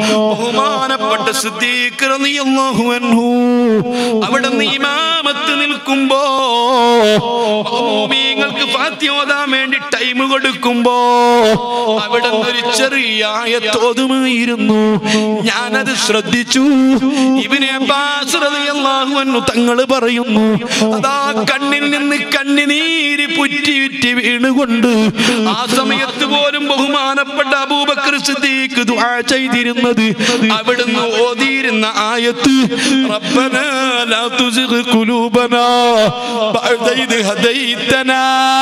ബഹുമാനപ്പെട്ട സിദ്ദീഖ് റളിയല്ലാഹു അൻഹു അവിടെ നിന്ന് ഇമാമത്ത് നിൽക്കുമ്പോ മഅ്മൂമീങ്ങൾക്ക് ഫാത്തിഹ ഓതാൻ വേണ്ടി ടൈം കൊടുക്കുമ്പോ അവിടെ ഒരു ചെറിയ ആയത്തോതുമായിരുന്നു ഞാനത് ശ്രദ്ധിച്ചു ഇവനെ അബ്ബാസ് റളിയല്ലാഹു അൻഹു തങ്ങൾ പറയുന്നു അതാ കണ്ണിൽ നിന്ന് കണ്ണിനീര് പുറ്റി വിറ്റി വീണുകൊണ്ട് ആ സമയത്ത് പോലും ബഹുമാനപ്പെട്ട അബൂബക്കർ സിദ്ദീഖ് ദുആ ചെയ്തിരുന്നത് അവിടുന്ന് ഓതിയിരുന്ന ആയത്ത് റബ്ബനാ ലാ തുസിഗ് ഖുലൂബനാ ബഅദ ഇദ് ഹദൈതനാ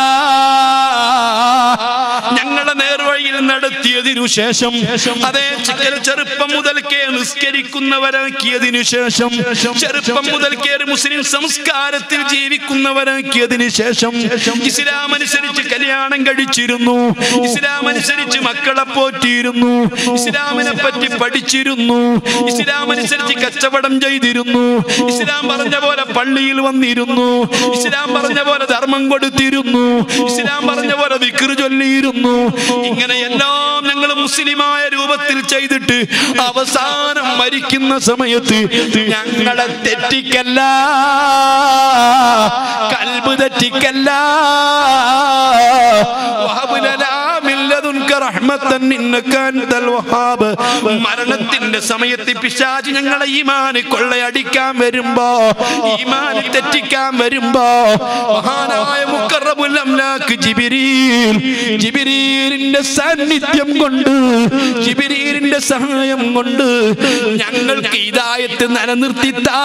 ഞങ്ങളെ നേർവഴിയിൽ നടത്തിയതിനു ശേഷം അതേ ചിക്കൽ ചെറുപ്പം മുതൽക്കേ നിസ്കരിക്കുന്നവരാക്കിയതിനു ശേഷം ചെറുപ്പം മുതൽക്കേ ഒരു മുസ്ലിം സംസ്കാരത്തിൽ ജീവിക്കുന്നവരാക്കിയതിനു ശേഷം ഇസ്ലാം അനുസരിച്ച് കല്യാണം കഴിച്ചിരുന്നു ഇസ്ലാം അനുസരിച്ച് മക്കളെ പോറ്റിയിരുന്നു ഇസ്ലാമിനെ പറ്റി പഠിച്ചിരുന്നു ഇസ്ലാം അനുസരിച്ച് കച്ചവടം ചെയ്തിരുന്നു ഇസ്ലാം പറഞ്ഞ പോലെ പള്ളിയിൽ വന്നിരുന്നു ഇസ്ലാം പറഞ്ഞ പോലെ ധർമ്മം കൊടുത്തിരുന്നു ഇസ്ലാം പറഞ്ഞ പോലെ വിക്റ് ചൊല്ലിയിരുന്നു ഇങ്ങനെ എല്ലാം ഞങ്ങൾ മുസ്ലിമായ രൂപത്തിൽ ചെയ്തിട്ട് അവസാനം മരിക്കുന്ന സമയത്ത് ഞങ്ങളെ തെറ്റിക്കല്ല കൽബ് തെറ്റിക്കല്ല വഹബ് ലനാ മിൻ ലദുൻക റഹ്മത്തൻ ഇന്നക അൻതൽ വഹാബ് മരണത്തിന്റെ സമയത്ത് പിശാച് ഞങ്ങളെ ഈമാന് കൊള്ളയടിക്കാൻ വരുമ്പോ ഈമാന് തെറ്റിക്കാൻ വരുമ്പോ മഹാനായ മുക്കറബുൽ അംലാക്ക് ജിബിരീൽ ജിബിരീലിന്റെ സാന്നിധ്യം കൊണ്ട് ജിബിരീലിന്റെ സഹായം കൊണ്ട് ഞങ്ങൾക്ക് ഇതായത്ത് നിലനിർത്തിത്താ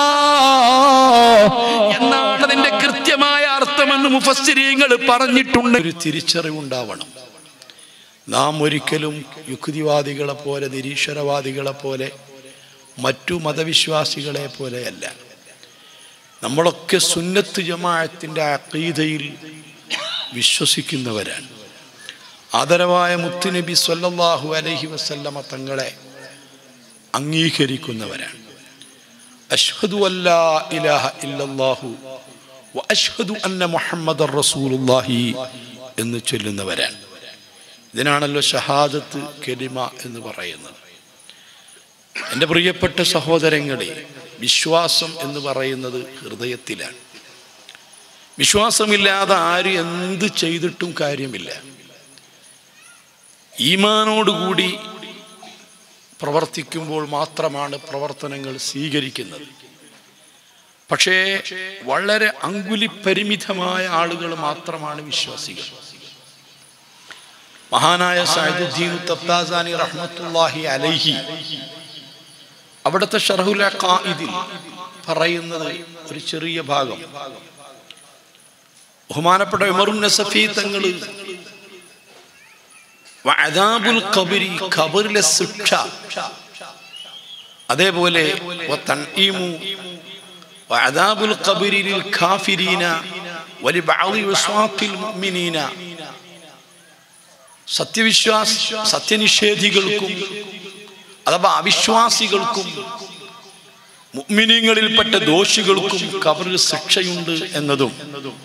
എന്നാണ് അതിന്റെ കൃത്യമായ അർത്ഥമെന്ന് മുഫസ്സിരീങ്ങൾ പറഞ്ഞിട്ടുണ്ട് ഒരു തിരിച്ചറിവുണ്ടാവണം നാം ഒരിക്കലും യുക്തിവാദികളെ പോലെ നിരീശ്വരവാദികളെ പോലെ മറ്റു മതവിശ്വാസികളെ പോലെയല്ല നമ്മളൊക്കെ സുന്നത്ത് ജമാഅത്തിൻ്റെ അക്കീതയിൽ വിശ്വസിക്കുന്നവരാണ് ആദരവായ മുത്തുനബി സല്ലല്ലാഹു അലൈഹി വസല്ലമ തങ്ങളെ അംഗീകരിക്കുന്നവരാണ് അഷ്ഹദു അല്ലാ ഇലാഹ ഇല്ലല്ലാഹു വ അഷ്ഹദു അന്ന മുഹമ്മദർ റസൂലുള്ളാഹി എന്ന് ചൊല്ലുന്നവരാണ് ഇതിനാണല്ലോ ഷഹാദത്ത് കെലിമ എന്ന് പറയുന്നത് എൻ്റെ പ്രിയപ്പെട്ട സഹോദരങ്ങളെ വിശ്വാസം എന്ന് പറയുന്നത് ഹൃദയത്തിലാണ് വിശ്വാസമില്ലാതെ ആര് എന്ത് ചെയ്തിട്ടും കാര്യമില്ല ഈമാനോടുകൂടി പ്രവർത്തിക്കുമ്പോൾ മാത്രമാണ് പ്രവർത്തനങ്ങൾ സ്വീകരിക്കുന്നത് പക്ഷേ വളരെ അങ്കുലി പരിമിതമായ ആളുകൾ മാത്രമാണ് വിശ്വാസികൾ മഹാനായ സൈദുദ്ദീൻ തത്താസാനി റഹ്മത്തുല്ലാഹി അലൈഹി അവിടുത്തെ ഷർഹുല ഖായിദിൽ പറയുന്നത് ഒരു ചെറിയ ഭാഗം ബഹുമാനപ്പെട്ട ഉമറുൻ നസഫി തങ്ങൾ വഅദാബുൽ ഖബരി ഖബറിലെ ശിക്ഷ അതേപോലെ വതൻഈമു വഅദാബുൽ ഖബരി ലിൽ കാഫിരീന വലിബഅദി വസ്വാത്തിൽ മുഅ്മിനീന സത്യവിശ്വാസ സത്യനിഷേധികൾക്കും അഥവാ അവിശ്വാസികൾക്കും മുഅ്മിനീങ്ങളിൽപ്പെട്ട ദോഷികൾക്കും കബറിൽ ശിക്ഷയുണ്ട് എന്നതും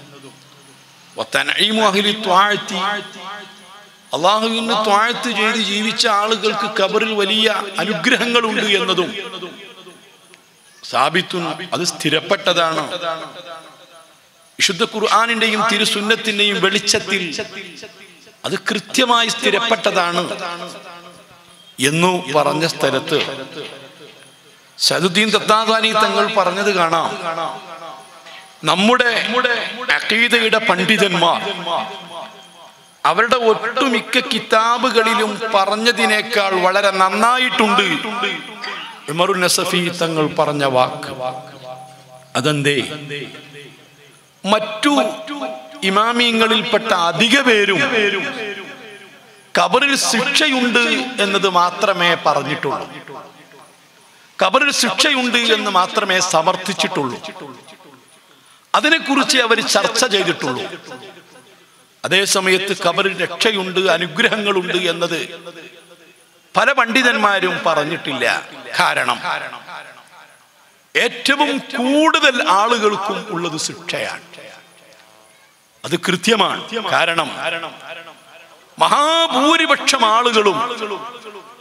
വതൻഈമു അഹ്ലി ത്വാഅത്തി അള്ളാഹുവിന് ത്വാഴത്ത് ചെയ്ത് ജീവിച്ച ആളുകൾക്ക് കബറിൽ വലിയ അനുഗ്രഹങ്ങളുണ്ട് എന്നതും സാബിത്തുൻ അത് സ്ഥിരപ്പെട്ടതാണ് വിശുദ്ധ ഖുർആാനിന്റെയും തിരുസുന്നത്തിന്റെയും വെളിച്ചത്തിൽ അത് കൃത്യമായി സ്ഥിരപ്പെട്ടതാണ് എന്നു പറഞ്ഞ സ്ഥലത്ത് സദുദ്ദീൻ തത്താദാനി തങ്ങൾ പറഞ്ഞത് കാണാം നമ്മുടെ അഖീദയുടെ പണ്ഡിതന്മാർ അവരുടെ ഒട്ടുമിക്ക കിതാബുകളിലും പറഞ്ഞതിനേക്കാൾ വളരെ നന്നായിട്ടുണ്ട് ഉമറു നസഫി തങ്ങൾ പറഞ്ഞ വാക്ക് അതെന്തേ മറ്റു ഇമാമിയങ്ങളിൽപ്പെട്ട അധിക പേരും കബറിൽ ശിക്ഷയുണ്ട് എന്നത് മാത്രമേ പറഞ്ഞിട്ടുള്ളൂ കബറിൽ ശിക്ഷയുണ്ട് എന്ന് മാത്രമേ സമർത്ഥിച്ചിട്ടുള്ളൂ അതിനെക്കുറിച്ച് അവർ ചർച്ച ചെയ്തിട്ടുള്ളൂ അതേ സമയത്ത് കബറിൽ രക്ഷയുണ്ട് അനുഗ്രഹങ്ങളുണ്ട് എന്നത് പല പണ്ഡിതന്മാരും പറഞ്ഞിട്ടില്ല കാരണം ഏറ്റവും കൂടുതൽ ആളുകൾക്കും ഉള്ളത് ശിക്ഷയാണ് അത് കൃത്യമാണ് കാരണം മഹാഭൂരിപക്ഷം ആളുകളും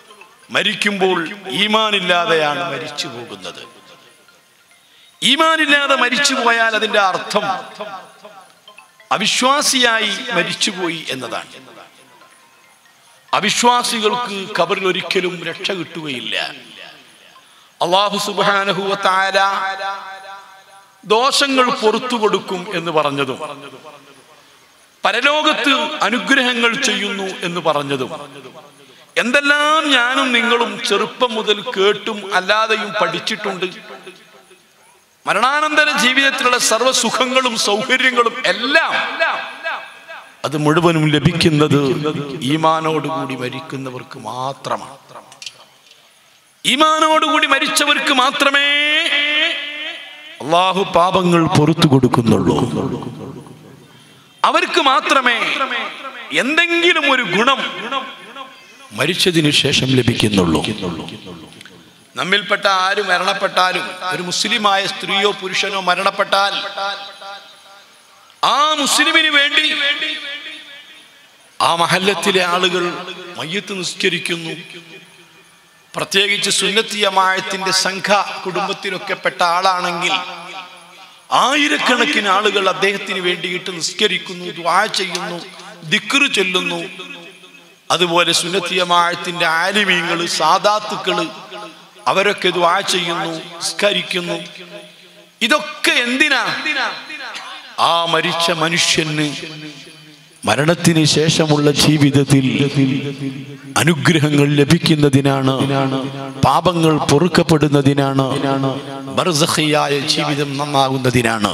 മരിക്കുമ്പോൾ ഈമാനില്ലാതെയാണ് മരിച്ചു പോകുന്നത് ഈമാനില്ലാതെ മരിച്ചു പോയാൽ അതിന്റെ അർത്ഥം അവിശ്വാസിയായി മരിച്ചുപോയി എന്നതാണ് അവിശ്വാസികൾക്ക് കബറിൽ ഒരിക്കലും രക്ഷ കിട്ടുകയില്ല അള്ളാഹു സുബാനഹുവത്തായ ദോഷങ്ങൾ പുറത്തു കൊടുക്കും എന്ന് പറഞ്ഞതും പരലോകത്ത് അനുഗ്രഹങ്ങൾ ചെയ്യുന്നു എന്ന് പറഞ്ഞതും എന്തെല്ലാം ഞാനും നിങ്ങളും ചെറുപ്പം മുതൽ കേട്ടും അല്ലാതെയും പഠിച്ചിട്ടുണ്ട് മരണാനന്തര ജീവിതത്തിലുള്ള സർവ്വ സുഖങ്ങളും സൗകര്യങ്ങളും എല്ലാം അത് മുഴുവനും ലഭിക്കുന്നത് ഈമാനോടുകൂടി മരിക്കുന്നവർക്ക് മാത്രമാണ് ഈമാനോടുകൂടി മരിച്ചവർക്ക് മാത്രമേ അള്ളാഹു പാപങ്ങൾ പുറത്തു കൊടുക്കുന്നുള്ളൂ അവർക്ക് മാത്രമേ എന്തെങ്കിലും ഒരു ഗുണം മരിച്ചതിന് ശേഷം ലഭിക്കുന്നുള്ളൂ നമ്മിൽപ്പെട്ട ആര് മരണപ്പെട്ടാലും ഒരു മുസ്ലിമായ സ്ത്രീയോ പുരുഷനോ മരണപ്പെട്ടാൽ ആ മുസ്ലിമിന് വേണ്ടി ആ മഹല്ലത്തിലെ ആളുകൾ മയ്യത്ത് നിസ്കരിക്കുന്നു പ്രത്യേകിച്ച് സുന്നത്തിയമായത്തിന്റെ സംഘ കുടുംബത്തിലൊക്കെ പെട്ട ആളാണെങ്കിൽ ആയിരക്കണക്കിന് ആളുകൾ അദ്ദേഹത്തിന് വേണ്ടിയിട്ട് നിസ്കരിക്കുന്നു ദ്വാ ചെയ്യുന്നു ദിക്റ് ചൊല്ലുന്നു അതുപോലെ സുന്നത്തിയമായത്തിന്റെ ആലിമീങ്ങള് സാദാത്തുക്കള് അവരൊക്കെ ദ്വാ ചെയ്യുന്നു നിസ്കരിക്കുന്നു ഇതൊക്കെ എന്തിനാ ആ മരിച്ച മനുഷ്യന് മരണത്തിന് ശേഷമുള്ള ജീവിതത്തിൽ അനുഗ്രഹങ്ങൾ ലഭിക്കുന്നതിനാണ് പാപങ്ങൾ പൊറുക്കപ്പെടുന്നതിനാണ് ബർസഖിയായ ജീവിതം നന്നാകുന്നതിനാണ്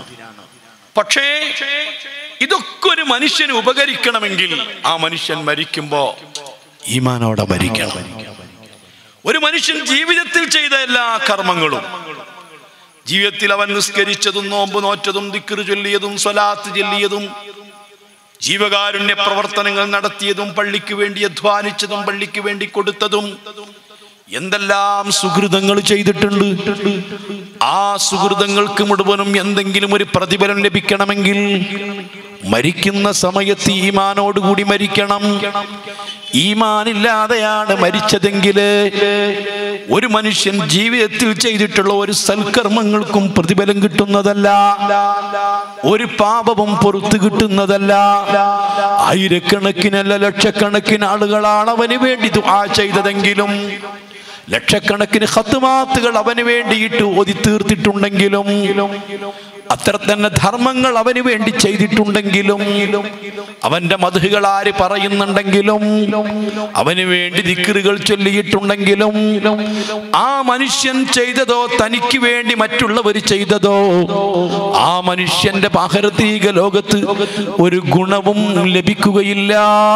പക്ഷേ ഇതൊക്കെ ഒരു മനുഷ്യന് ഉപകരിക്കണമെങ്കിൽ ആ മനുഷ്യൻ മരിക്കുമ്പോ ഈമാനോടെ മരിക്കണം ഒരു മനുഷ്യൻ ജീവിതത്തിൽ ചെയ്ത എല്ലാ കർമ്മങ്ങളും ജീവിതത്തിൽ അവൻ നിസ്കരിച്ചതും നോമ്പ് നോറ്റതും ദിക്കറ് ചൊല്ലിയതും സ്വലാത്ത് ചൊല്ലിയതും ജീവകാരുണ്യ പ്രവർത്തനങ്ങൾ നടത്തിയതും പള്ളിക്ക് വേണ്ടി അധ്വാനിച്ചതും പള്ളിക്ക് വേണ്ടി കൊടുത്തതും എന്തെല്ലാം സുഹൃതങ്ങൾ ചെയ്തിട്ടുണ്ട് ആ സുഹൃതങ്ങൾക്ക് മുഴുവനും എന്തെങ്കിലും ഒരു പ്രതിഫലം ലഭിക്കണമെങ്കിൽ മരിക്കുന്ന സമയത്ത് ഈമാനോടുകൂടി മരിക്കണം ഈമാനില്ലാതെയാണ് മരിച്ചതെങ്കിൽ ഒരു മനുഷ്യൻ ജീവിതത്തിൽ ചെയ്തിട്ടുള്ള ഒരു സൽക്കർമ്മങ്ങൾക്കും പ്രതിഫലം കിട്ടുന്നതല്ല ഒരു പാപവും പുറത്തു കിട്ടുന്നതല്ല ആയിരക്കണക്കിനല്ല ലക്ഷക്കണക്കിന് ആളുകളാണ് അവന് വേണ്ടി ദുആ ചെയ്തതെങ്കിലും ലക്ഷക്കണക്കിന് ഹത്തുമാത്തുകൾ അവന് വേണ്ടിയിട്ട് ഓതി തീർത്തിട്ടുണ്ടെങ്കിലും അത്ര തന്നെ ധർമ്മങ്ങൾ അവന് വേണ്ടി ചെയ്തിട്ടുണ്ടെങ്കിലും അവന്റെ മധുകൾ ആര് പറയുന്നുണ്ടെങ്കിലും അവന് വേണ്ടി ദിക്കറുകൾ ചൊല്ലിയിട്ടുണ്ടെങ്കിലും ആ മനുഷ്യൻ ചെയ്തതോ തനിക്ക് വേണ്ടി മറ്റുള്ളവർ ചെയ്തതോ ആ മനുഷ്യന്റെ പാഹരതീക ലോകത്ത് ഒരു ഗുണവും ലഭിക്കുകയില്ല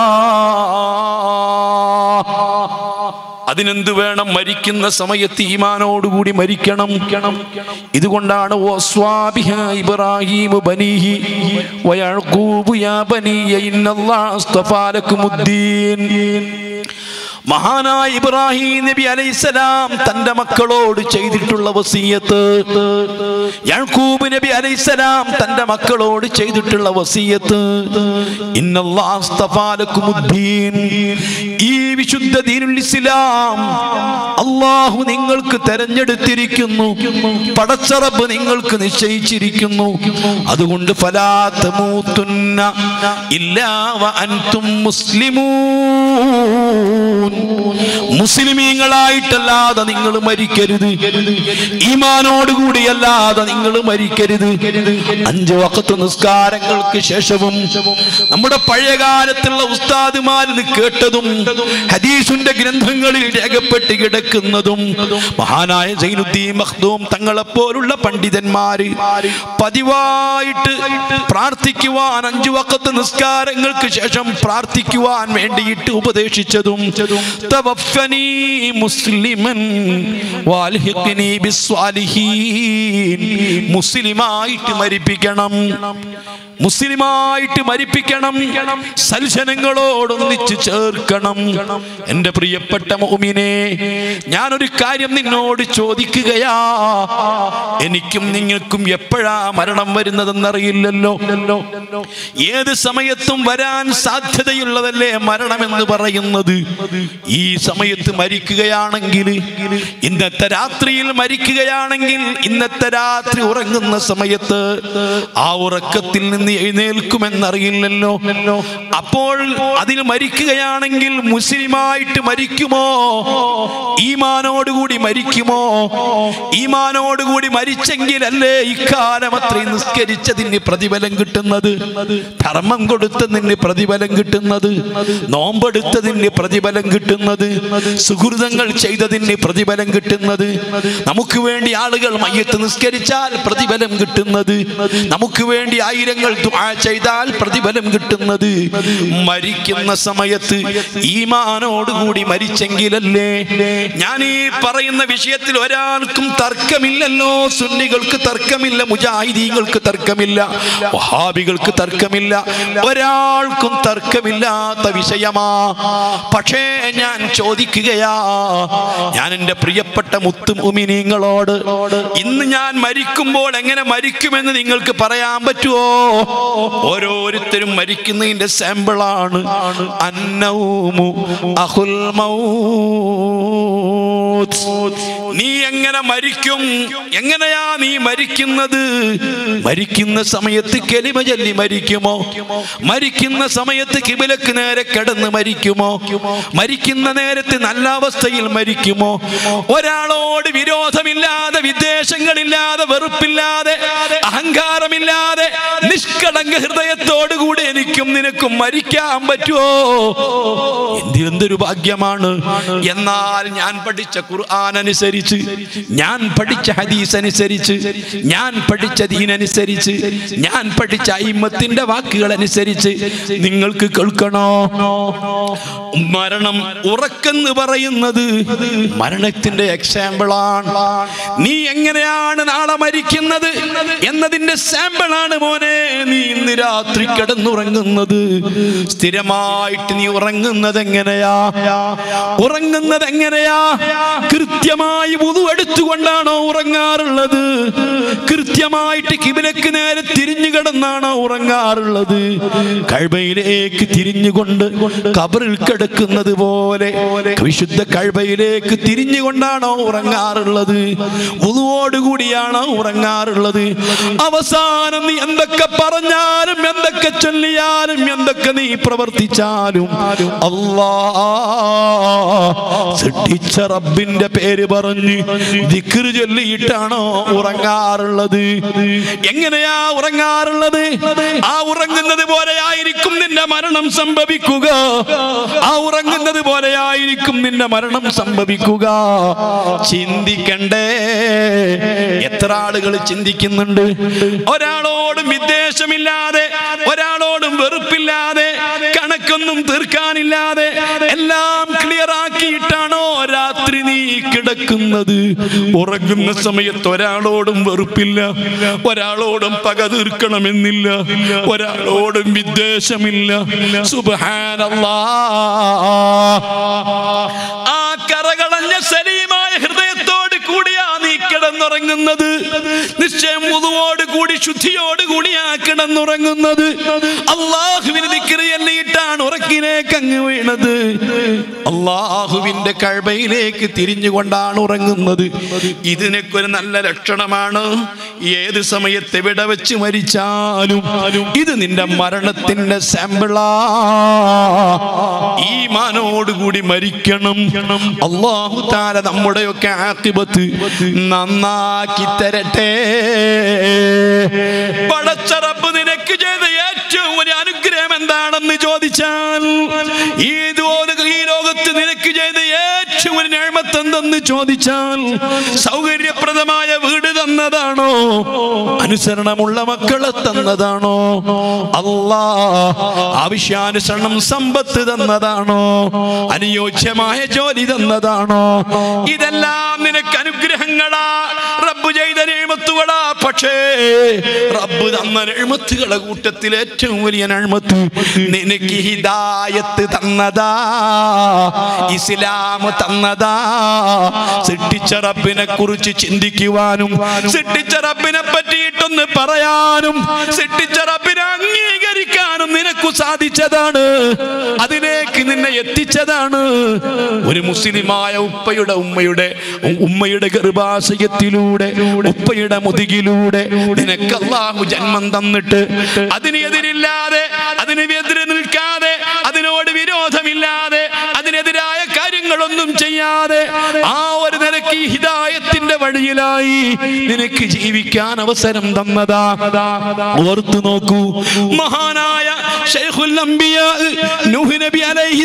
അതിനെന്ത് വേണം മരിക്കുന്ന സമയത്ത് ഈമാനോടുകൂടി മരിക്കണം ഇതുകൊണ്ടാണ് വസ്വാബിഹ ഇബ്രാഹീമു ബനീഹി വയഅഖൂബു യാ ബനിയ ഇന്നല്ലാഹ അസ്തഫാ ലക്കുമുദ്ദീൻ മഹാനായ ഇബ്രാഹിം നബി അലൈസലാം തന്റെ മക്കളോട് ചെയ്തിട്ടുള്ള വസീയത്ത് യാക്കൂബ് നബി അലൈസലാം തന്റെ മക്കളോട് ചെയ്തിട്ടുള്ള വസീയത്ത് ഇന്നല്ലാഹ അസ്തഫാ ലക്കുമുദ്ദീൻ ഈ വിശുദ്ധ ദീനുൽ ഇസ്ലാം അള്ളാഹു നിങ്ങൾക്ക് തെരഞ്ഞെടുത്തിരിക്കുന്നു പടച്ചറബ് നിങ്ങൾക്ക് നിശ്ചയിച്ചിരിക്കുന്നു അതുകൊണ്ട് ഫലാത്ത് മൂത്തുന്ന ഇല്ലാവ അൻതും മുസ്ലിമൂൻ മുസ്ലിമീങ്ങളായിട്ടല്ലാതെ നിങ്ങൾ മരിക്കരുത് ഈമാനോടുകൂടി അല്ലാതെ നിങ്ങൾ മരിക്കരുത് അഞ്ച് വക്കത്ത് നിസ്കാരങ്ങൾക്ക് ശേഷവും നമ്മുടെ പഴയകാലത്തുള്ള ഉസ്താദുമാരിൽ നിന്ന് കേട്ടതും ഹദീസിന്റെ ഗ്രന്ഥങ്ങളിൽ രേഖപ്പെട്ട് കിടക്കുന്നതും മഹാനായ സൈനുദ്ദീൻ മഖ്ദൂം തങ്ങളെപ്പോലുള്ള പണ്ഡിതന്മാര് പതിവായിട്ട് പ്രാർത്ഥിക്കുവാൻ അഞ്ചു വക്കത്ത് നിസ്കാരങ്ങൾക്ക് ശേഷം പ്രാർത്ഥിക്കുവാൻ വേണ്ടിയിട്ട് ഉപദേശിച്ചതും തവഫനി മുസ്ലിമൻ വാൽഹിഖ്നി ബിസ്വാലിഹീൻ മുസ്ലിമായിട്ട് മരിപ്പിക്കണം മുസ്ലിമായിട്ട് മരിപ്പിക്കണം സൽജനങ്ങളോടൊന്നിച്ച് ചേർക്കണം എന്റെ പ്രിയപ്പെട്ട മോമിനെ ഞാനൊരു കാര്യം നിന്നോട് ചോദിക്കുകയാ എനിക്കും നിങ്ങൾക്കും എപ്പോഴാ മരണം വരുന്നതെന്നറിയില്ലല്ലോ ഏത് സമയത്തും വരാൻ സാധ്യതയുള്ളതല്ലേ മരണമെന്ന് പറയുന്നത് ഈ സമയത്ത് മരിക്കുകയാണെങ്കിൽ ഇന്നത്തെ രാത്രിയിൽ മരിക്കുകയാണെങ്കിൽ ഇന്നത്തെ രാത്രി ഉറങ്ങുന്ന സമയത്ത് ആ ഉറക്കത്തിൽ നിന്ന് എഴുന്നേൽക്കുമെന്നറിയില്ലല്ലോ അപ്പോൾ അതിൽ മരിക്കുകയാണെങ്കിൽ മുസ്ലിമായിട്ട് മരിക്കുമോ ഈമാനോടുകൂടി മരിക്കുമോ ഈമാനോടുകൂടി മരിച്ചെങ്കിലല്ലേ ഇക്കാലം അത്രയും നിസ്കരിച്ചതിന് പ്രതിഫലം കിട്ടുന്നത് ധർമ്മം കൊടുത്തതിന് പ്രതിഫലം കിട്ടുന്നത് നോമ്പെടുത്തതിന് പ്രതിഫലം കിട്ടുന്നത് സുഹൃതങ്ങൾ ചെയ്തതിന് പ്രതിഫലം കിട്ടുന്നത് നമുക്ക് വേണ്ടി ആളുകൾ മയ്യത്ത് നിസ്കരിച്ചാൽ പ്രതിഫലം കിട്ടുന്നത് നമുക്ക് വേണ്ടി ആയിരങ്ങൾ ദുആ ചെയ്താൽ പ്രതിഫലം കിട്ടുന്നത് മരിക്കുന്ന സമയത്ത് ഈമാനോടുകൂടി മരിച്ചെങ്കിലല്ലേ ഞാൻ ഈ പറയുന്ന വിഷയത്തിൽ ഒരാൾക്കും തർക്കമില്ലല്ലോ സുന്നികൾക്ക് തർക്കമില്ല മുജാഹിദീങ്ങൾക്ക് തർക്കമില്ല വഹാബികൾക്ക് തർക്കമില്ല ഒരാൾക്കും തർക്കമില്ലാത്ത വിഷയമാ പക്ഷേ ഞാൻ ചോദിക്കുകയാ ഞാൻ എൻ്റെ പ്രിയപ്പെട്ട മുത്തുമുമിനീങ്ങളോട് ഇന്ന് ഞാൻ മരിക്കുമ്പോൾ എങ്ങനെ മരിക്കുമെന്ന് നിങ്ങൾക്ക് പറയാൻ പറ്റുമോ ഓരോരുത്തരും മരിക്കുന്നതിന്റെ സാമ്പിളാണ് അന്നൗമു അഹുൽ മൗത്ത്. നീ എങ്ങനെ മരിക്കും എങ്ങനെയാ നീ മരിക്കുന്നത് മരിക്കുന്ന സമയത്ത് കെലിമ ചൊല്ലി മരിക്കുമോ മരിക്കുന്ന സമയത്ത് കിബിലക്ക് നേരെ കിടന്ന് മരിക്കുമോ മരിക്കുന്ന നേരത്ത് നല്ല അവസ്ഥയിൽ മരിക്കുമോ ഒരാളോട് വിരോധമില്ലാതെ വിദ്വേഷങ്ങളില്ലാതെ വെറുപ്പില്ലാതെ അഹങ്കാരമില്ലാതെ നിഷ്കളങ്ക ഹൃദയത്തോടുകൂടി എനിക്കും നിനക്കും മരിക്കാൻ പറ്റുമോ എന്തിനെന്തൊരു ഭാഗ്യമാണ് എന്നാൽ ഞാൻ പഠിച്ച ഖുർആൻ അനുസരിച്ച് ഞാൻ പഠിച്ച ഹദീസ് അനുസരിച്ച് ഞാൻ പഠിച്ച ദീനനുസരിച്ച് ഞാൻ പഠിച്ച അയിമത്തിന്റെ വാക്കുകൾ അനുസരിച്ച് നിങ്ങൾക്ക് കേൾക്കണോ മരണം ഉറക്കെന്ന് പറയുന്നത് മരണത്തിന്റെ എക്സാമ്പിളാണ് നീ എങ്ങനെയാണ് നാളെ മരിക്കുന്നത് എന്നതിന്റെ സാമ്പിളാണ് മോനെ നീ ഇന്ന് രാത്രി കിടന്നുറങ്ങുന്നത് സ്ഥിരമായിട്ട് നീ ഉറങ്ങുന്നത് എങ്ങനെയാ ഉറങ്ങുന്നത് എങ്ങനെയാ കൃത്യമായി മുതു എടുത്തുകൊണ്ടാണോ ഉറങ്ങാറുള്ളത് കൃത്യമായിട്ട് കിബിലക്ക് നേരെ തിരിഞ്ഞു കിടന്നാണോ ഉറങ്ങാറുള്ളത് കഴബയിലേക്ക് തിരിഞ്ഞുകൊണ്ട് കബറിൽ കിടക്കുന്നത് പോലെ വിശുദ്ധ കഴബയിലേക്ക് തിരിഞ്ഞുകൊണ്ടാണോ ഉറങ്ങാറുള്ളത് ഉതുവോടുകൂടിയാണോ ഉറങ്ങാറുള്ളത് അവസാനം നീ എന്തൊക്കെ പറഞ്ഞാലും എന്തൊക്കെ ചൊല്ലിയാലും എന്തൊക്കെ നീ പ്രവർത്തിച്ചാലും അല്ലാ സൃഷ്ടിച്ച റബ്ബിന്റെ പേര് പറഞ്ഞ് ദിക്റ് ചൊല്ലിയിട്ടാണോ ഉറങ്ങാറുള്ളത് എങ്ങനെയാ ഉറങ്ങാറുള്ളത് ആ ഉറങ്ങുന്നത് പോലെയായിരിക്കും നിന്റെ മരണം സംഭവിക്കുക ആ ഉറങ്ങുന്നത് പോലെയായിരിക്കും നിന്റെ മരണം സംഭവിക്കുക ചിന്തിക്കണ്ടേ എത്ര ആളുകൾ ചിന്തിക്കുന്നുണ്ട് ഒരാളോടും വിദ്വേഷമില്ലാതെ ഒരാളോടും വെറുപ്പില്ലാതെ കണക്കൊന്നും തീർക്കാനില്ലാതെ എല്ലാം ക്ലിയർ ആക്കിയിട്ടാണോ രാത്രി നീ കിടക്കുന്നത് ഉറങ്ങുന്ന സമയത്ത് ഒരാളോടും വെറുപ്പില്ല ഒരാളോടും പക തീർക്കണമെന്നില്ല ഒരാളോടും വിദ്വേഷമില്ല സുബ്ഹാനല്ലാ ആ കറകളഞ്ഞ സലീമായ ഹൃദയത്തോട് കൂടിയാ നീ കിടന്നുറങ്ങുന്നത് നിശ്ചയം മുതുവോട് കൂടി ശുദ്ധിയോട് കൂടിയാ കിടന്നുറങ്ങുന്നത് അള്ളാഹുവിന് നിക്കറിയല്ലിട്ടാണ് ഉറക്കിലേക്ക് അങ്ങ് വീണത് അള്ളാഹുവിന്റെ കഴബയിലേക്ക് തിരിഞ്ഞുകൊണ്ടാണ് ഉറങ്ങുന്നത് ഇതിനൊക്കെ ഒരു നല്ല ലക്ഷണമാണ് ഏത് സമയത്ത് എവിടെ വെച്ച് മരിച്ചാലും ഇത് നിന്റെ മരണത്തിന്റെ സാമ്പിളാ ഈ മാനോടുകൂടി മരിക്കണം അള്ളാഹു താല നമ്മുടെയൊക്കെ ആക്കിബത്ത് നന്നാക്കി തരട്ടെ പടച്ചറപ്പ് നിനക്ക് ചെയ്ത ഏറ്റവും ഒരു അനുഗ്രഹം എന്താണെന്ന് ചോദിച്ചാൽ ഈ ദോ- ഈ ലോകത്ത് നിനക്ക് ചെയ്ത ഏറ്റവും ഒരു ഞാമത്ത് എന്തെന്ന് ചോദിച്ചാൽ സൗകര്യപ്രദമായ വീട് തന്നതാണോ അനുസരണമുള്ള മക്കളെ തന്നതാണോ അല്ലാ ആവശ്യാനുസരണം സമ്പത്ത് തന്നതാണോ അനുയോജ്യമായ ജോലി തന്നതാണോ ഇതെല്ലാം നിനക്ക് അനുഗ്രഹങ്ങളാ റബ്ബ് ചെയ്ത നേമത്തുകളാ പക്ഷേ റബ്ബ് തന്ന നേമത്തുകളെ കൂട്ടത്തിൽ ഏറ്റവും വലിയ നഴ്മത്ത് നിനക്ക് ഹിദായത്ത് തന്നതാ ഇസ്ലാം തന്നതാ സൃഷ്ടിച്ച റബ്ബിനെ കുറിച്ച് ചിന്തിക്കുവാനും സൃഷ്ടിച്ച റബ്ബിനെ പറ്റിയിട്ടൊന്ന് പറയാനും സൃഷ്ടിച്ച റബ്ബിനെ അംഗീകരിക്കാനും നിനക്കു സാധിച്ചതാണ് അതിലേക്ക് നിന്നെ എത്തിച്ചതാണ് ഒരു മുസ്ലിമായ ഉപ്പയുടെ ഉമ്മയുടെ ഉമ്മയുടെ ഗർഭാശയത്തിലൂടെ ഉപ്പയുടെ മുതുകിലൂടെ നിനക്ക് അള്ളാഹു ജന്മം തന്നിട്ട് അതിന് എതിരില്ലാതെ അതിന് എതിരെ നിൽക്കാതെ അതിനോട് വിരോധമില്ലാതെ അതിനെതിരായ കാര്യങ്ങളൊന്നും ചെയ്യാതെ ആ ഒരു നിലക്ക് ഈ ഹിദായത്തിന്റെ വഴിയിലായി നിനക്ക് ജീവിക്കാൻ അവസരം തന്നതാ ഓർത്തു നോക്കൂ മഹാനായ ഷൈഖുൽ അംബിയ നൂഹ് നബി